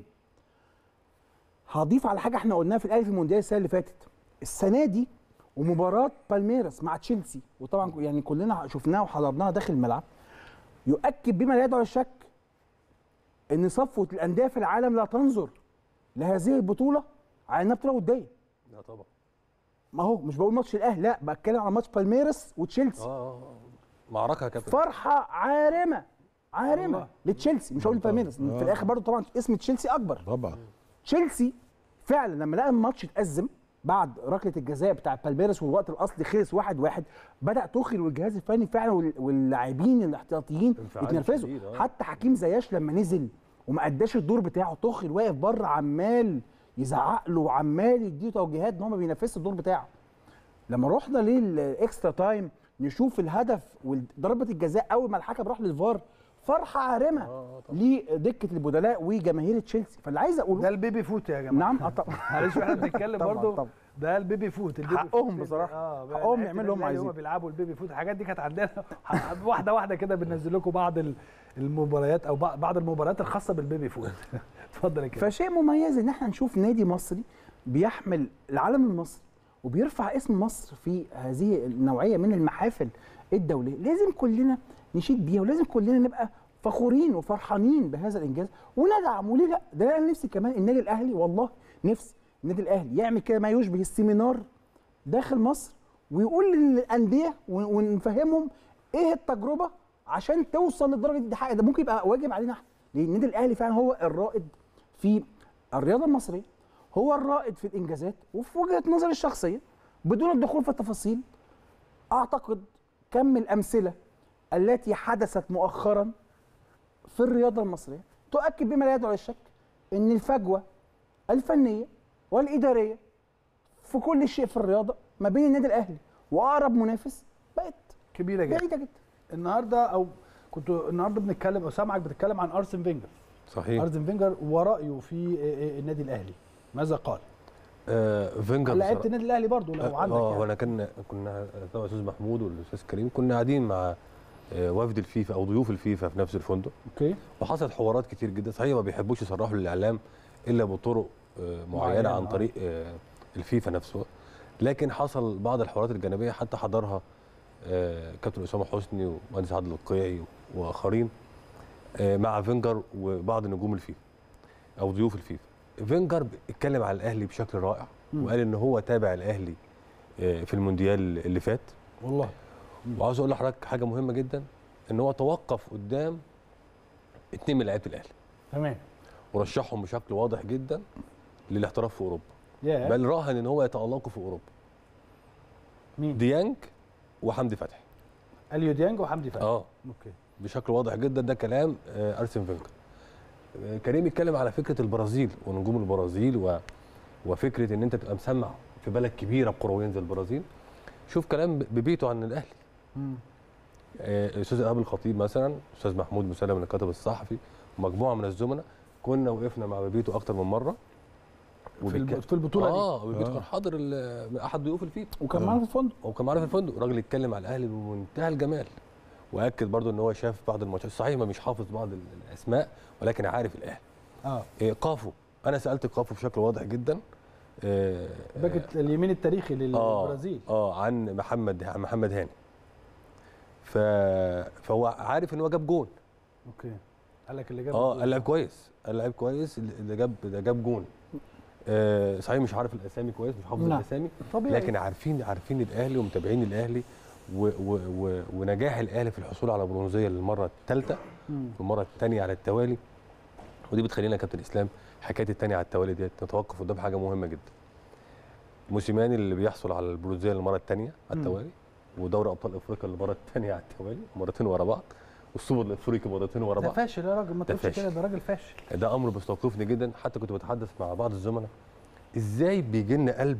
هضيف على حاجه احنا قلناها في الاهلي في المونديال السنه اللي فاتت السنه دي ومباراه بالميراس مع تشيلسي وطبعا يعني كلنا شفناها وحضرناها داخل الملعب يؤكد بما لا يدعو للشك ان صفوه الانديه في العالم لا تنظر لهذه البطوله على انها بطوله وديه لا طبعا ما هو مش بقول ماتش الاهلي لا بتكلم على ماتش بالميراس وتشيلسي اه آه، آه. معركه يا كابتن فرحه عارمه عارمه والله. لتشيلسي مش هقول بالميراس في الاخر برضه طبعا اسم تشيلسي اكبر طبعا تشيلسي فعلا لما لقى الماتش اتأزم بعد ركله الجزاء بتاع بالميراس والوقت الاصلي خلص واحد واحد بدا توخل والجهاز الفني فعلا وال- واللاعبين الاحتياطيين انفعال يتنرفزوا شديد، آه. حتى حكيم زياش لما نزل وما اداش الدور بتاعه توخل واقف بره عمال يزعق له وعمال يديه توجيهات ان هو ما بينفذش الدور بتاعه لما رحنا للاكسترا تايم نشوف الهدف وضربه الجزاء اول ما الحكم راح للفار فرحه عارمه لدكه البدلاء وجماهير تشيلسي فاللي عايز اقوله ده البيبي فوت يا جماعه نعم اه طبعا معلش احنا بنتكلم طبعاً، برضه طبعاً. ده البيبي فوت البيبي حقهم فوت. بصراحة. اه حقهم لعيبة يعملوا اللي هم الأهلي عايزينه. هم بيلعبوا البيبي فوت الحاجات دي كانت عندنا واحده واحده كده بننزل لكم بعض ال- المباريات او بعض بعض المباريات الخاصه بالبيبي فوت اتفضل يا كابتن فشيء مميز ان احنا نشوف نادي مصري بيحمل العلم المصري وبيرفع اسم مصر في هذه النوعيه من المحافل الدوليه لازم كلنا نشيد بيها ولازم كلنا نبقى فخورين وفرحانين بهذا الانجاز وندعم وليه لا ده انا نفسي كمان النادي الاهلي والله نفسي النادي الاهلي يعمل كده ما يشبه السيمينار داخل مصر ويقول للانديه ون- ونفهمهم ايه التجربه عشان توصل للدرجه دي, دي حاجه ده ممكن يبقى واجب علينا احنا لان النادي الاهلي فعلا هو الرائد في الرياضه المصريه هو الرائد في الانجازات وفي وجهه نظري الشخصيه بدون الدخول في التفاصيل اعتقد كم الامثله التي حدثت مؤخرا في الرياضه المصريه تؤكد بما لا يدعو للشك ان الفجوه الفنيه والاداريه في كل شيء في الرياضه ما بين النادي الاهلي واقرب منافس بقت كبيره جدا بعيده جدا النهارده او كنت النهارده بنتكلم او سامعك بتتكلم عن ارسن فينجر صحيح ارسن فينجر ورايه في آه، آه، النادي الاهلي ماذا قال؟ آه فينجر لعيبه بصراحة- النادي الاهلي برضه لو عندك اه يعني. وانا كان كنا طبعا الاستاذ محمود والاستاذ كريم كنا قاعدين مع آه، وفد الفيفا او ضيوف الفيفا في نفس الفندق اوكي وحصلت حوارات كتير جدا صحيح ما بيحبوش يصرحوا للاعلام الا بطرق آه، معينه معينة، عن آه. طريق آه، الفيفا نفسه لكن حصل بعض الحوارات الجانبيه حتى حضرها آه، كابتن اسامه حسني ومهندس عادل القيعي واخرين آه، مع فينجر وبعض نجوم الفيفا او ضيوف الفيفا فينجر اتكلم على الاهلي بشكل رائع وقال ان هو تابع الاهلي آه، في المونديال اللي فات والله وعاوز اقول لحضرتك حاجه مهمه جدا ان هو توقف قدام اتنين من لعيبه الاهلي تمام ورشحهم بشكل واضح جدا للاحتراف في اوروبا يا بل راهن ان هو يتالقوا في اوروبا مين؟ ديانج وحمدي فتحي اليو ديانج وحمدي فتحي اه اوكي بشكل واضح جدا ده كلام آه، ارسن فينجر آه، كريم اتكلم على فكره البرازيل ونجوم البرازيل و... وفكره ان انت تبقى مسمع في بلد كبيره بكرويين زي البرازيل شوف كلام ببيته عن الاهلي مم. آه، الاستاذ ايهاب الخطيب مثلا استاذ محمود مسلم الكاتب الصحفي ومجموعه من الزملاء كنا وقفنا مع بيبيتو اكتر من مره في الب- وبيتك- في البطوله دي اه بيبيتو آه. كان حاضر ال- احد ضيوف الفيفا وكان آه. معانا في الفندق وكان معانا في الفندق الراجل اتكلم على الاهلي بمنتهى الجمال واكد برضو ان هو شاف بعض الماتشات صحيح ما مش حافظ بعض ال- الاسماء ولكن عارف الاهلي اه إيه قافو انا سالت قافو بشكل واضح جدا آه، باك اليمين التاريخي آه، للبرازيل اه عن محمد عن محمد هاني ف... فهو عارف ان هو جاب جون اوكي قال لك اللي جاب اه الجول. قال لعب كويس لعيب كويس اللي جاب ده جاب جون آه صحيح مش عارف الاسامي كويس مش حافظ نعم. الاسامي طبيعي لكن عارفين عارفين الاهلي ومتابعين الاهلي و و و ونجاح الاهلي في الحصول على برونزيه للمره الثالثه مم. والمره الثانيه على التوالي ودي بتخلينا يا كابتن اسلام حكايه الثانيه على التوالي ديت نتوقف قدام حاجه مهمه جدا موسيماني اللي بيحصل على البرونزيه للمره الثانيه على مم. التوالي ودوري ابطال افريقيا للمره الثانيه على التوالي مرتين ورا بعض والسوبر الافريقي مرتين ورا ده بعض فاشل يا راجل ما ده تقولش فاشل. كده ده راجل فاشل ده امر بيستوقفني جدا حتى كنت بتحدث مع بعض الزملاء ازاي بيجي لنا قلب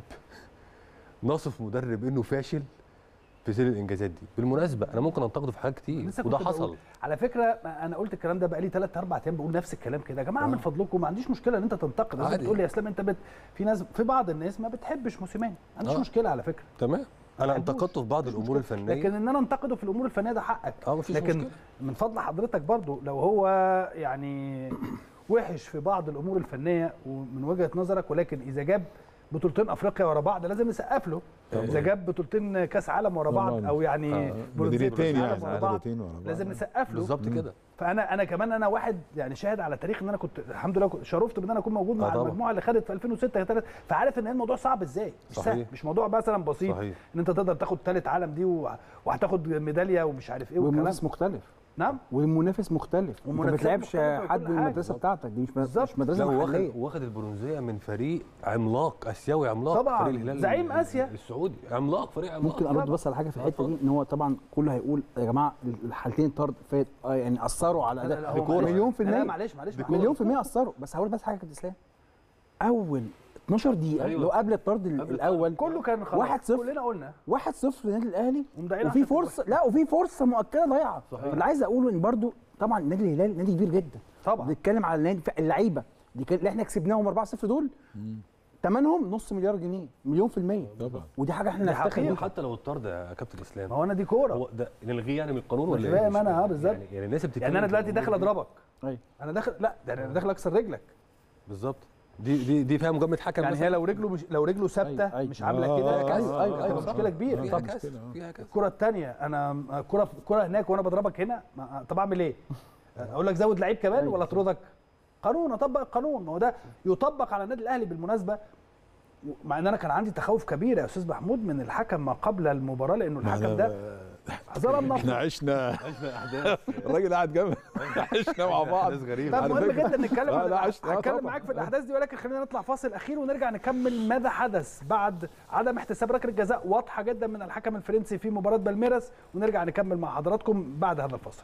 نصف مدرب انه فاشل في سير الانجازات دي بالمناسبه انا ممكن انتقده في حاجات كتير لسه وده كنت بقول- حصل على فكره انا قلت الكلام ده بقالي 3 4 ايام بقول نفس الكلام كده يا جماعه من فضلكم ما عنديش مشكله ان انت تنتقد لازم عادي. تقول لي يا اسلام انت بت... في ناس في بعض الناس ما بتحبش موسيماني ما عنديش آه. مشكله على فكره تمام انا بحبوش. انتقدته في بعض مفيش الامور مشكلة. الفنيه لكن ان انا انتقده في الامور الفنيه ده حقك اه مفيش لكن مشكله من فضل حضرتك برضو لو هو يعني وحش في بعض الامور الفنيه ومن وجهه نظرك ولكن اذا جاب بطولتين افريقيا ورا بعض لازم نسقف له طبعاً. اذا جاب بطولتين كاس عالم ورا بعض طبعاً. او يعني آه. برونزية مدينتين كأس يعني عالم ورا بعض عددتين ورا بعض. لازم نسقف له بالظبط مم. كده فانا انا كمان انا واحد يعني شاهد على تاريخ ان انا كنت الحمد لله كنت شرفت بان انا اكون موجود مع آه طبعاً. المجموعه اللي خدت في 2006 كانت- فعارف ان الموضوع صعب ازاي مش صحيح. سهل مش موضوع مثلا بسيط صحيح ان انت تقدر تاخد ثالث عالم دي و- وهتاخد ميداليه ومش عارف ايه والكلام والمنافس مختلف نعم والمنافس مختلف انت ما والمنافسات بتلعبش مختلفة وكل حد من حاجة. المدرسه بتاعتك دي مش بالظبط. مش لا مدرسه واخد محليه واخد البرونزيه من فريق عملاق اسيوي عملاق طبعاً. فريق الهلال زعيم ال- آسيا. السعودي عملاق فريق عملاق ممكن ارد بس على حاجه في الحته دي ان هو طبعا كله هيقول يا جماعه الحالتين طرد فات آه يعني اثروا على لا، لا، اداء هو بكوره معلش. مليون في لا، لا الميه معلش معلش بكورة. مليون في الميه اثروا بس هقول بس حاجه يا كابتن اسلام اول 12 دقيقه أيوة. لو قبل الطرد قبل الطرد. الاول كله كان خلاص واحد صفر. كلنا قلنا 1-0 للنادي الاهلي ومضيعين وفي عشان فرصه لا وفي فرصه مؤكده ضايعه صحيح. اللي عايز اقوله ان برضو طبعا النادي الهلال نادي كبير جدا طبعا بنتكلم على النادي اللعيبه دي كان- اللي احنا كسبناهم 4-0 دول ثمنهم نص مليار جنيه مليون في الميه طبعا ودي حاجه احنا دي نفتخر حقيقة. بيها حتى لو الطرد يا كابتن اسلام ما هو انا دي كوره هو ده نلغيه يعني من القانون مش ولا فاهم أنا، اه بالظبط. يعني, يعني الناس بتتكلم يعني انا في دلوقتي الأمور داخل دي. اضربك أيوة. انا داخل لا ده انا داخل اكسر رجلك بالظبط دي دي دي فيها مجامله حكم يعني مثلاً. هي لو رجله مش لو رجله ثابته أيوة، أيوة. مش عامله آه، كده آه، كسر. أيوة، أيوة، هتبقى أيوة. مشكله كبيره فيها طبعاً. كسر مشكلة، آه. فيها كسر الكره الثانيه انا كره كره هناك وانا بضربك هنا ما- طب اعمل ايه؟ اقول لك زود لعيب كمان أيوة. ولا اطردك؟ قانون اطبق القانون ما هو ده يطبق على النادي الاهلي بالمناسبه مع ان انا كان عندي تخوف كبير يا استاذ محمود من الحكم ما قبل المباراه لانه الحكم ده ظلم احنا نفسه عشنا عشنا احداث الراجل قاعد جنبي عشنا مع بعض احداث غريبه طب على مهم فكرة. جدا نتكلم لا، عن لا، عشت- آه، هتكلم طبعاً. معاك في الاحداث دي ولكن خلينا نطلع فاصل اخير ونرجع نكمل ماذا حدث بعد عدم احتساب ركله جزاء واضحه جدا من الحكم الفرنسي في مباراه بالميراس ونرجع نكمل مع حضراتكم بعد هذا الفاصل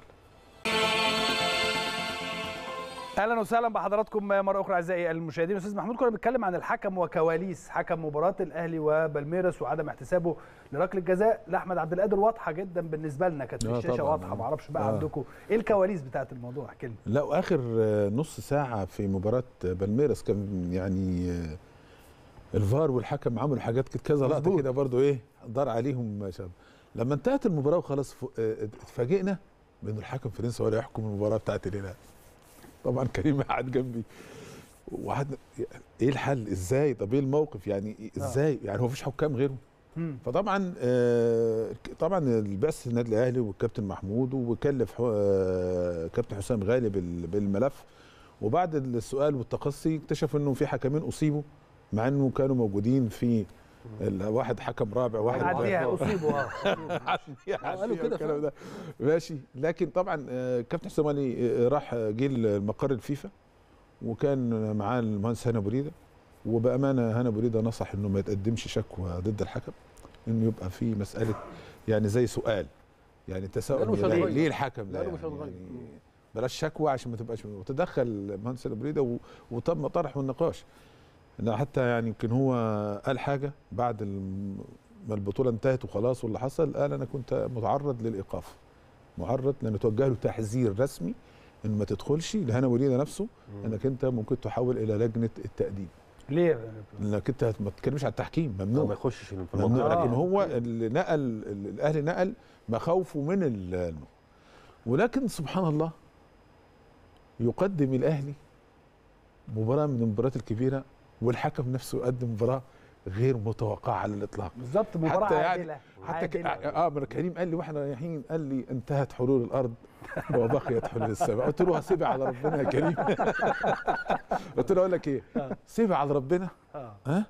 اهلا وسهلا بحضراتكم مره اخرى اعزائي المشاهدين استاذ محمود كنا بنتكلم عن الحكم وكواليس حكم مباراه الاهلي وبالميراس وعدم احتسابه لركله جزاء لاحمد عبد القادر واضحه جدا بالنسبه لنا كانت في آه الشاشه طبعاً، واضحه آه. ما اعرفش بقى آه. عندكم ايه الكواليس بتاعت الموضوع احكي لنا لا واخر آه، نص ساعه في مباراه بالميراس كان يعني آه، الفار والحكم عملوا حاجات كده كذا لقطه مظبوط. كده برضو ايه دار عليهم شاب لما انتهت المباراه وخلاص ف- آه، اتفاجئنا بان الحكم الفرنسي هو اللي يحكم المباراه بتاعت الهلال طبعا كريم قاعد جنبي وقعدنا ايه الحل ازاي طب ايه الموقف يعني ازاي يعني هو مفيش حكام غيره مم. فطبعا آه، طبعا البعث النادي الاهلي والكابتن محمود وكلف حو- آه، كابتن حسام غالي بال- بالملف وبعد السؤال والتقصي اكتشف انه في حكمين اصيبوا مع انه كانوا موجودين في ال- واحد حكم رابع واحد عديها اصيبوا اه قالوا كده فعلا. ده ماشي لكن طبعا آه، كابتن حسام غالي آه، راح آه، جه المقر الفيفا وكان معاه المهندس هنا بريده وبامانه هنا بريده نصح انه ما يتقدمش شكوى ضد الحكم انه يبقى في مساله يعني زي سؤال يعني تساؤل لأنه مش ليه- هيتغير. ليه الحكم لا لأنه مش يعني, هيتغير. يعني بلاش شكوى عشان ما تبقاش وتدخل المهندس هنا بريده و- وتم طرح والنقاش لا حتى يعني يمكن هو قال حاجه بعد الم- ما البطوله انتهت وخلاص واللي حصل قال انا كنت متعرض للايقاف معرض لان توجه له تحذير رسمي ان ما تدخلش لهنا وليده نفسه انك انت ممكن تحول الى لجنه التاديب ليه انك انت ما تتكلمش على التحكيم ما ممنوع يخشش في ممنوع المنطقه لكن آه. هو اللي نقل ال- الاهلي نقل مخاوفه من ال- ولكن سبحان الله يقدم الاهلي مباراه من المباريات الكبيره والحكم نفسه يقدم مباراه غير متوقعه على الاطلاق بالظبط مباراه حتى يعني عادله حتى ك... عادلة. اه من كريم قال لي واحنا رايحين قال لي انتهت حلول الارض وبقيت حلول السماء قلت له سيبها على ربنا يا كريم قلت له اقول لك ايه سيبها على ربنا آه. ها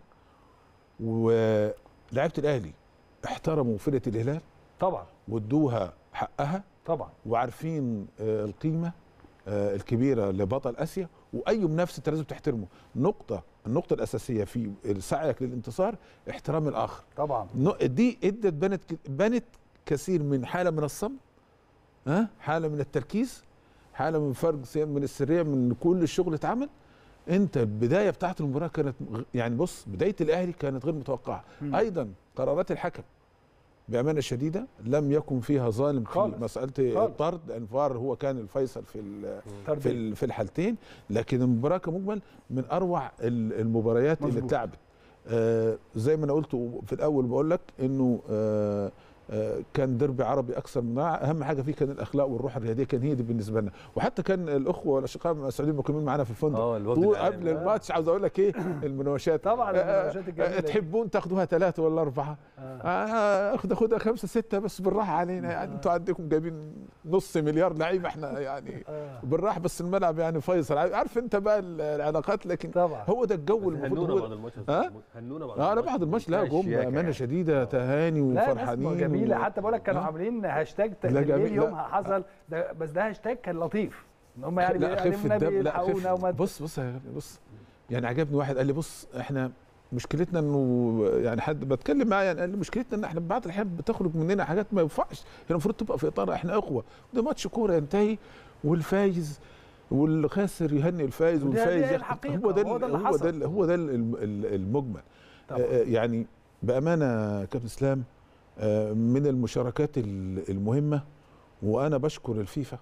ولعيبه الاهلي احترموا فرقه الهلال طبعا وادوها حقها طبعا وعارفين آه، القيمه آه، الكبيره لبطل اسيا واي منافس انت لازم تحترمه نقطه النقطه الاساسيه في سعيك للانتصار احترام الاخر طبعا نو- دي ادت بنت بنت كثير من حاله من الصمت ها حاله من التركيز حاله من فرق سي- من السريه من كل الشغل اتعمل انت البدايه بتاعت المباراه كانت غ- يعني بص بدايه الاهلي كانت غير متوقعه مم. ايضا قرارات الحكم بامانه شديده لم يكن فيها ظالم في خالص. مساله خالص. الطرد انفار هو كان الفيصل في ال- في تربية. ال- في الحالتين لكن المباراه كمجمل من اروع ال- المباريات اللي مظبوط. اتلعبت آه زي ما انا قلت في الاول بقول لك انه آه آه كان ديربي عربي اكثر من رائع اهم حاجه فيه كان الاخلاق والروح الرياضيه كان هي دي بالنسبه لنا وحتى كان الاخوه والاشقاء السعوديين مقيمين معانا في الفندق اه الوفد طول الإعلامي. قبل الماتش عاوز اقول لك ايه المناوشات طبعا آه، آه، المناوشات الجميلة دي. تحبون تاخدوها ثلاثه ولا اربعه آه. آه، اخد اخدها خمسه سته بس بالراحه علينا يعني انتوا عندكم جايبين نص مليار لعيبه احنا يعني آه. بالراحه بس الملعب يعني فيصل عارف انت بقى العلاقات لكن طبعا هو ده الجو بس المفروض هنونا هو بعد الماتش يا ها؟ أستاذ محمود. هنونا بعد اه لا بعد الماتش لا منتهى جم الشياكة بامانه يعني. شديده تهاني لا وفرحانين ناس جميله و- حتى بقول لك كانوا آه. عاملين هاشتاج لا بالليل جميل، لا. يومها حصل ده بس ده هاشتاج كان لطيف ان هم يعني لا خف بيعلمونا الدم لا بيلحقونا خف وما بص بص يا غالي، بص يعني عجبني واحد قال لي بص احنا مشكلتنا انه يعني حد بتكلم معاه يعني قال لي مشكلتنا ان احنا بعض الاحيان بتخرج مننا حاجات ما ينفعش هي المفروض تبقى في اطار احنا اخوه ده ماتش كوره ينتهي والفايز والخاسر يهني الفايز ودي- والفايز دي ياخد- الحقيقة، هو ده هو ده اللي هو حصل. ده هو ده الم- ال- المجمل طبعا. آه، يعني بامانه كابتن اسلام آه، من المشاركات ال- المهمه وانا بشكر الفيفا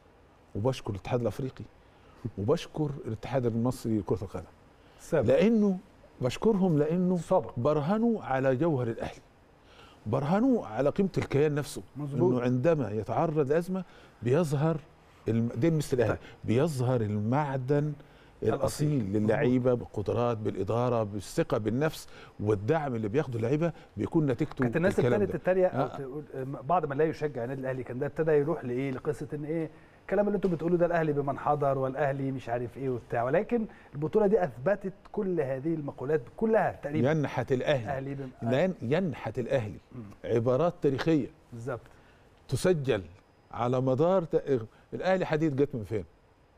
وبشكر الاتحاد الافريقي وبشكر الاتحاد المصري لكره القدم سابق لانه بشكرهم لانه سابق برهنوا على جوهر الاهلي برهنوا على قيمه الكيان نفسه مظبوط. انه عندما يتعرض لازمه بيظهر الم... دي مثل الاهلي بيظهر المعدن الاصيل للعيبه بالقدرات بالاداره بالثقه بالنفس والدعم اللي بياخده اللعيبه بيكون نتيجته كانت الناس الكلام ابتدت ده. تتريق او آه. تقول بعض من لا يشجع النادي الاهلي كان ده ابتدى يروح لايه لقصه ان ايه الكلام اللي انتم بتقولوا ده الاهلي بمن حضر والاهلي مش عارف ايه وبتاع ولكن البطوله دي اثبتت كل هذه المقولات كلها تقريبا ينحت الاهلي الاهلي بم... آه، لأن ينحت الاهلي عبارات تاريخيه بالظبط تسجل على مدار ت- الاهلي حديد جت من فين؟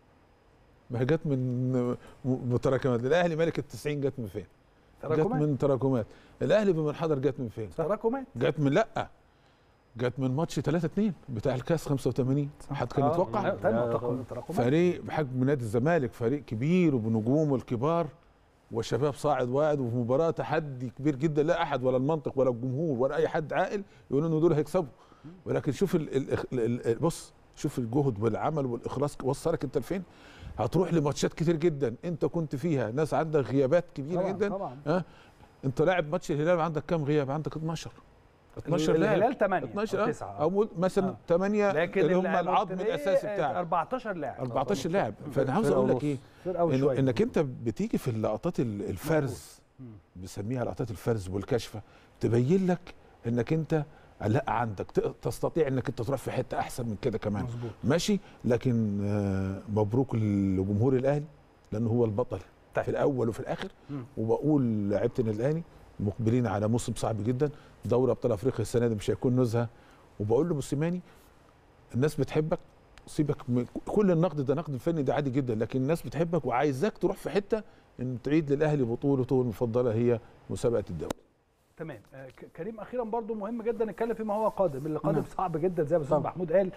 ما هي جت من م- متراكمات الاهلي ملك التسعين جت من فين؟ جت تراكمات من تراكمات الاهلي بمنحدر جت من فين؟ تراكمات جت من لا جت من ماتش 3 2 بتاع الكاس 85 حد كان آه، يتوقع؟ لا، لا، تم لا، تراكم- تراكمات فريق بحجم نادي الزمالك فريق كبير وبنجومه الكبار وشباب صاعد واعد وفي مباراه تحدي كبير جدا لا احد ولا المنطق ولا الجمهور ولا اي حد عاقل يقول انه دول هيكسبوا ولكن شوف ال ال ال ال بص شوف الجهد والعمل والاخلاص وصلك انت لفين هتروح لماتشات كتير جدا انت كنت فيها ناس عندك غيابات كبيره طبعا جدا طبعا ها انت لاعب ماتش الهلال عندك كام غياب عندك 12 12 لاعب الهلال 8 12 او اه 9 او مثلا آه. 8 لكن اللي هم اللاعب العظم التاني الاساسي بتاعك 14 لاعب 14 لاعب فانا عاوز فرقة اقول لك ونص. ايه فرقه إنه وشويه انك انت بتيجي في اللقطات ال- الفرز مم. بنسميها لقطات الفرز والكشفه تبين لك انك انت لا عندك ت- تستطيع انك انت تروح في حته احسن من كده كمان مظبوط ماشي لكن آه، مبروك لجمهور الاهلي لانه هو البطل طيب. في الاول وفي الاخر مم. وبقول لعيبه النادي الاهلي مقبلين على موسم صعب جدا دوري ابطال افريقيا السنه دي مش هيكون نزهه وبقول لموسيماني الناس بتحبك سيبك من كل النقد ده نقد فني ده عادي جدا لكن الناس بتحبك وعايزاك تروح في حته ان تعيد للاهلي بطولته المفضله هي مسابقه الدوري تمام آه، ك- كريم اخيرا برضو مهم جدا نتكلم فيما هو قادم اللي قادم نعم. صعب جدا زي ما الاستاذ طبعا. محمود قال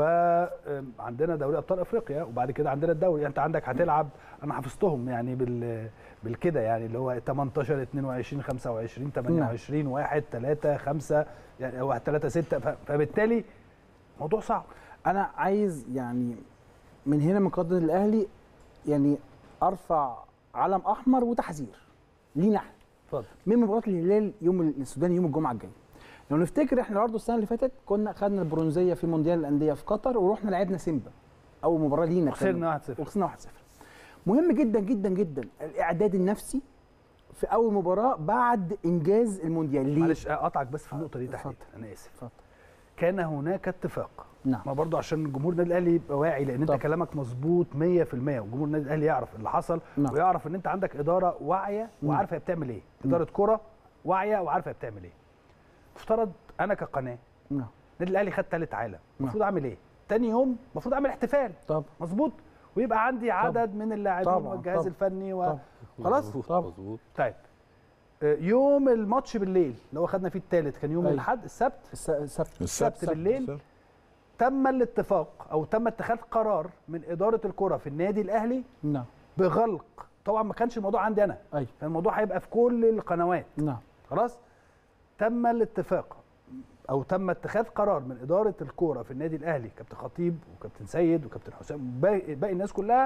وعندنا دوري ابطال افريقيا وبعد كده عندنا الدوري انت عندك هتلعب انا حفظتهم يعني بال بالكده يعني اللي هو 18 22 25 28 1 3 5 يعني هو 3 6 فبالتالي موضوع صعب انا عايز يعني من هنا من قادة الاهلي يعني ارفع علم احمر وتحذير لينا احنا اتفضل من مباراه الهلال يوم السوداني يوم الجمعه الجاي لو نفتكر احنا برضه السنه اللي فاتت كنا خدنا البرونزيه في مونديال الانديه في قطر ورحنا لعبنا سيمبا اول مباراه لينا كان- خسرنا 1-0 وخسرنا 1-0 مهم جدا جدا جدا الاعداد النفسي في اول مباراه بعد انجاز المونديال ليه معلش اقطعك بس في النقطه دي اتفضل. تحديدا انا اسف اتفضل. كان هناك اتفاق نعم ما برضو عشان جمهور النادي الاهلي يبقى واعي لان انت طبعا. كلامك مظبوط 100% وجمهور النادي الاهلي يعرف اللي حصل نعم. ويعرف ان انت عندك اداره واعيه وعارفه هي بتعمل ايه اداره كره واعيه وعارفه هي بتعمل ايه مفترض انا كقناه نعم النادي الاهلي خد ثالث عالم المفروض اعمل ايه تاني يوم المفروض اعمل احتفال طب مظبوط ويبقى عندي عدد من اللاعبين طبعا، والجهاز طبعا. الفني و... طبعا. خلاص مظبوط طبعا. مظبوط طيب آه، يوم الماتش بالليل اللي هو خدنا فيه الثالث كان يوم أيوة. الاحد السبت الس- السبت السبت بالليل تم الاتفاق او تم اتخاذ قرار من اداره الكره في النادي الاهلي نعم بغلق طبعا ما كانش الموضوع عندي انا ايوه كان الموضوع هيبقى في كل القنوات نعم خلاص تم الاتفاق او تم اتخاذ قرار من اداره الكوره في النادي الاهلي كابتن خطيب وكابتن سيد وكابتن حسام باقي باقي الناس كلها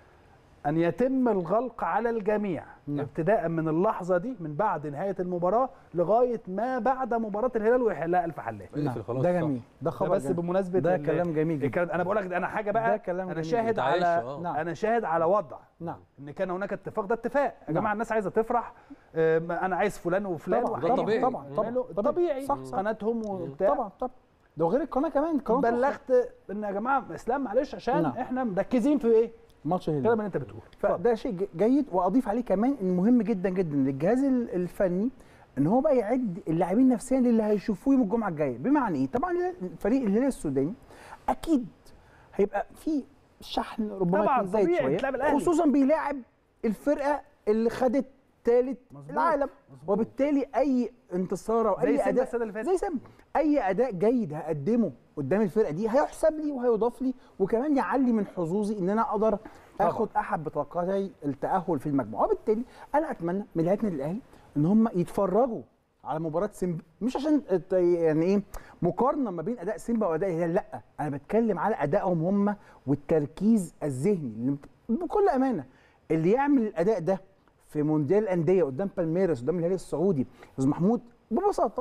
ان يتم الغلق على الجميع نعم. ابتداء من اللحظه دي من بعد نهايه المباراه لغايه ما بعد مباراه الهلال ويحلها الف حلال اقفل نعم. خلاص ده صح. جميل ده ده خبر بس جميل. بمناسبه ده ال- كلام جميل جدا الكلام انا بقول لك انا حاجه بقى ده كلام انا جميل شاهد جدا. على عايش، آه. نعم. انا شاهد على وضع نعم ان كان هناك اتفاق ده اتفاق يا نعم. جماعه الناس عايزه تفرح آه، ما انا عايز فلان وفلان طبعا ده طبيعي. طبعا طبعا طبعا طبعا طبيعي صح صح قناتهم وبتاع طبعا طبعا ده غير القناه كمان قناه بلغت ان يا جماعه اسلام معلش عشان نعم. احنا مركزين في ايه؟ ماتش الهلال الكلام اللي انت بتقوله اتفضل. فده شيء ج- جيد واضيف عليه كمان ان مهم جدا جدا للجهاز ال- الفني ان هو بقى يعد اللاعبين نفسيا اللي هيشوفوه يوم الجمعه الجايه بمعنى ايه طبعا فريق الهلال السوداني اكيد هيبقى في شحن ربما طبعاً، يكون زايد طبيعي، شويه بتلعب الأهلي. خصوصا بيلاعب الفرقه اللي خدت ثالث مظبوط، العالم مظبوط. وبالتالي اي انتصار او زي اي سيمبا اداء السنة اللي فاتت. زي سيمبا اي اداء جيد هقدمه قدام الفرقه دي هيحسب لي وهيضاف لي وكمان يعلي من حظوظي ان انا اقدر اخد احد بطاقتي التاهل في المجموعه وبالتالي انا اتمنى من لعيبه النادي الاهلي ان هم يتفرجوا على مباراه سيمبا مش عشان الت- يعني ايه مقارنه ما بين اداء سيمبا واداء الهلال لا انا بتكلم على ادائهم هم والتركيز الذهني اللي بت- بكل امانه اللي يعمل الاداء ده في مونديال الانديه قدام بالميراس قدام الهلال السعودي استاذ محمود ببساطه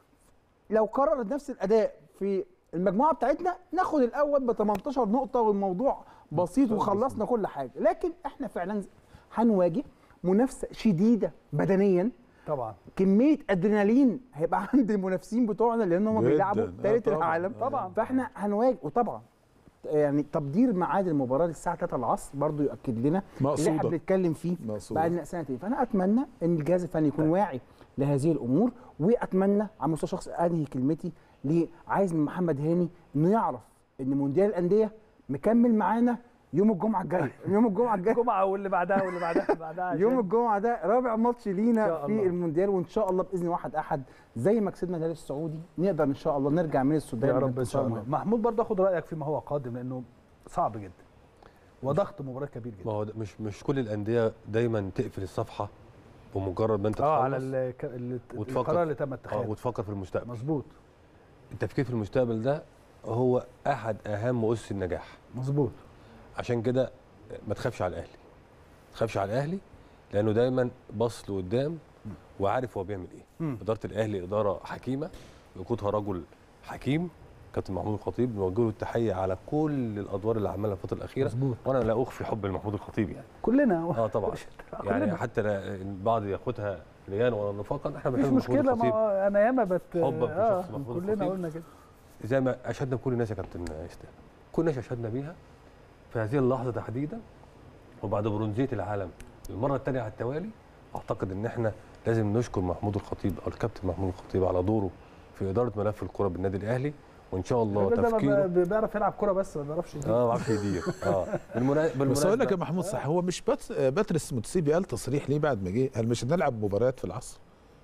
لو كرر نفس الاداء في المجموعه بتاعتنا ناخد الاول ب 18 نقطه والموضوع بسيط وخلصنا كل حاجه لكن احنا فعلا هنواجه منافسه شديده بدنيا طبعا كميه ادرينالين هيبقى عند المنافسين بتوعنا لان هم جداً. بيلعبوا آه ثالث طبعاً. العالم طبعاً. فاحنا هنواجه وطبعا يعني تبدير ميعاد المباراه للساعه 3 العصر برضو يؤكد لنا اللي احنا مقصوده بنتكلم فيه مقصودة. بقى لنا سنتين فانا اتمنى ان الجهاز الفني يكون واعي لهذه الامور واتمنى على مستوى شخصي انهي كلمتي ليه عايز من محمد هاني انه يعرف ان مونديال الانديه مكمل معانا يوم الجمعه الجاي يوم الجمعه الجاي الجمعه واللي بعدها واللي بعدها بعدها عشان- يوم الجمعه ده رابع ماتش إن لينا شاء في الله. المونديال وان شاء الله باذن واحد احد زي ما كسبنا الهلال السعودي نقدر ان شاء الله نرجع من السودان يا رب ان بانتصار شاء الله مهم. محمود برضه اخد رايك فيما هو قادم لانه صعب جدا وضغط مباراه كبير ما جدا هو ده- مش مش كل الانديه دايما تقفل الصفحه بمجرد ما انت اه على تخلص ال- ك- ال- وتفكر. القرار اللي تم اه اتخاذه وتفكر في المستقبل مظبوط التفكير في المستقبل ده هو احد اهم اسس النجاح مظبوط عشان كده ما تخافش على الاهلي ما تخافش على الاهلي لانه دايما باص لقدام وعارف هو بيعمل ايه مم. اداره الاهلي اداره حكيمه يقودها رجل حكيم كابتن محمود الخطيب نوجه له التحيه على كل الادوار اللي عملها الفتره الاخيره مظبوط وانا لا اخفي حب لمحمود الخطيب يعني كلنا اه طبعا يعني كلنا. حتى لا- البعض ياخدها ريانا ولا نفاقا احنا مفيش بنحب محمود مشكله الخطيب ما انا ياما بت حبا في آه شخص محمود كلنا الخطيب. قلنا كده زي ما اشهدنا كل الناس يا كابتن اسلام كل الناس اشهدنا بيها في هذه اللحظه تحديدا وبعد برونزيه العالم المره الثانيه على التوالي اعتقد ان احنا لازم نشكر محمود الخطيب او الكابتن محمود الخطيب على دوره في اداره ملف الكره بالنادي الاهلي وان شاء الله الراجل ده ما تفكيره ب- بيعرف يلعب كوره بس ما بيعرفش يدير. اه ما اعرفش يدير اه بالمنا- بس اقول لك يا بالمناسبه محمود صح هو مش بات باتريس متسيبي قال تصريح ليه بعد ما جه قال مش هنلعب مباريات في العصر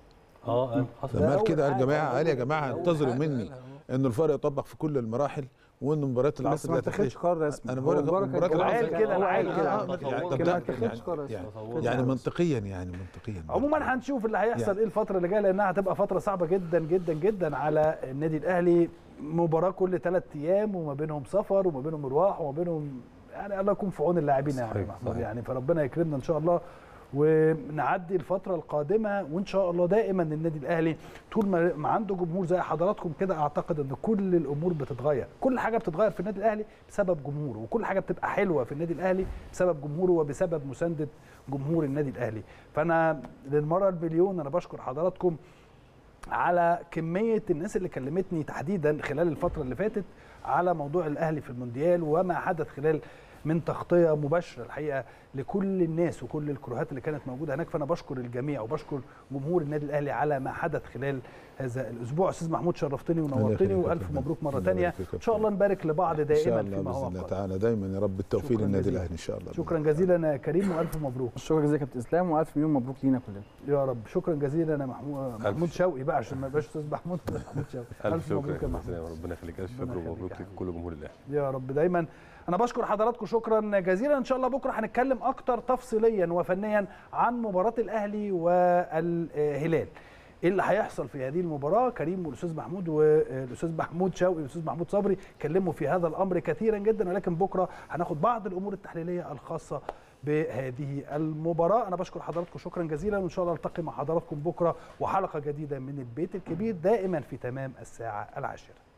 اه آه، حصل لما قال أول كده قال حاجة، جماعه قال يا جماعه أول انتظروا حاجة مني قالها هو. ان الفرق يطبق في كل المراحل وان مباريات بس العصر ما لا اتخذش تخليش قرار رسمي انا بقول لك هو مباراة مباراه كان- العصر قال كده، هو قال قال كده. آه، تصور يعني طب كده. ده ما اتخذش قرار يعني- رسمي. تصور. يعني منطقيا يعني منطقيا عموما هنشوف اللي هيحصل يعني. ايه الفتره اللي جايه لانها هتبقى فتره صعبه جدا جدا جدا على النادي الاهلي مباراه كل ثلاث ايام وما بينهم سفر وما بينهم مروح وما بينهم يعني الله يكون في عون اللاعبين يعني صحيح، يا محمود صحيح. يعني فربنا يكرمنا ان شاء الله ونعدي الفتره القادمه وان شاء الله دائما النادي الاهلي طول ما ما عنده جمهور زي حضراتكم كده اعتقد ان كل الامور بتتغير كل حاجه بتتغير في النادي الاهلي بسبب جمهوره وكل حاجه بتبقى حلوه في النادي الاهلي بسبب جمهوره وبسبب مسانده جمهور النادي الاهلي فانا للمره المليون انا بشكر حضراتكم على كميه الناس اللي كلمتني تحديدا خلال الفتره اللي فاتت على موضوع الاهلي في المونديال وما حدث خلال من تغطيه مباشره الحقيقه لكل الناس وكل الكروهات اللي كانت موجوده هناك فانا بشكر الجميع وبشكر جمهور النادي الاهلي على ما حدث خلال هذا الاسبوع استاذ محمود شرفتني ونورتني يخليك يا والف كابتن. مبروك مره الله ثانيه يبارك فيك يا ان شاء الله نبارك لبعض ان شاء دائما الله فيما هو باذن الله قادم تعالى دايما يا رب التوفيق شكراً للنادي جزيلاً. الاهلي ان شاء الله شكرا جزيلا يا كريم والف مبروك شكرا جزيلا يا كابتن اسلام والف مليون مبروك لينا كلنا يا رب شكرا جزيلا يا محمود محمود شكر. شوقي بقى عشان ما يبقاش استاذ محمود محمود شوقي الف شكر مبروك يا يا محمود كابتن ربنا يخليك الف ربنا شكر يخليك ومبروك يا لك حبيبي. كل جمهور الاهلي يا رب دايما انا بشكر حضراتكم شكرا جزيلا ان شاء الله بكره هنتكلم اكتر تفصيليا وفنيا عن مباراه الاهلي والهلال ايه اللي هيحصل في هذه المباراه كريم والاستاذ محمود والاستاذ محمود شوقي والاستاذ محمود صبري اتكلموا في هذا الامر كثيرا جدا ولكن بكره هناخد بعض الامور التحليليه الخاصه بهذه المباراه انا بشكر حضراتكم شكرا جزيلا وان شاء الله التقي مع حضراتكم بكره وحلقه جديده من البيت الكبير دائما في تمام الساعه العاشره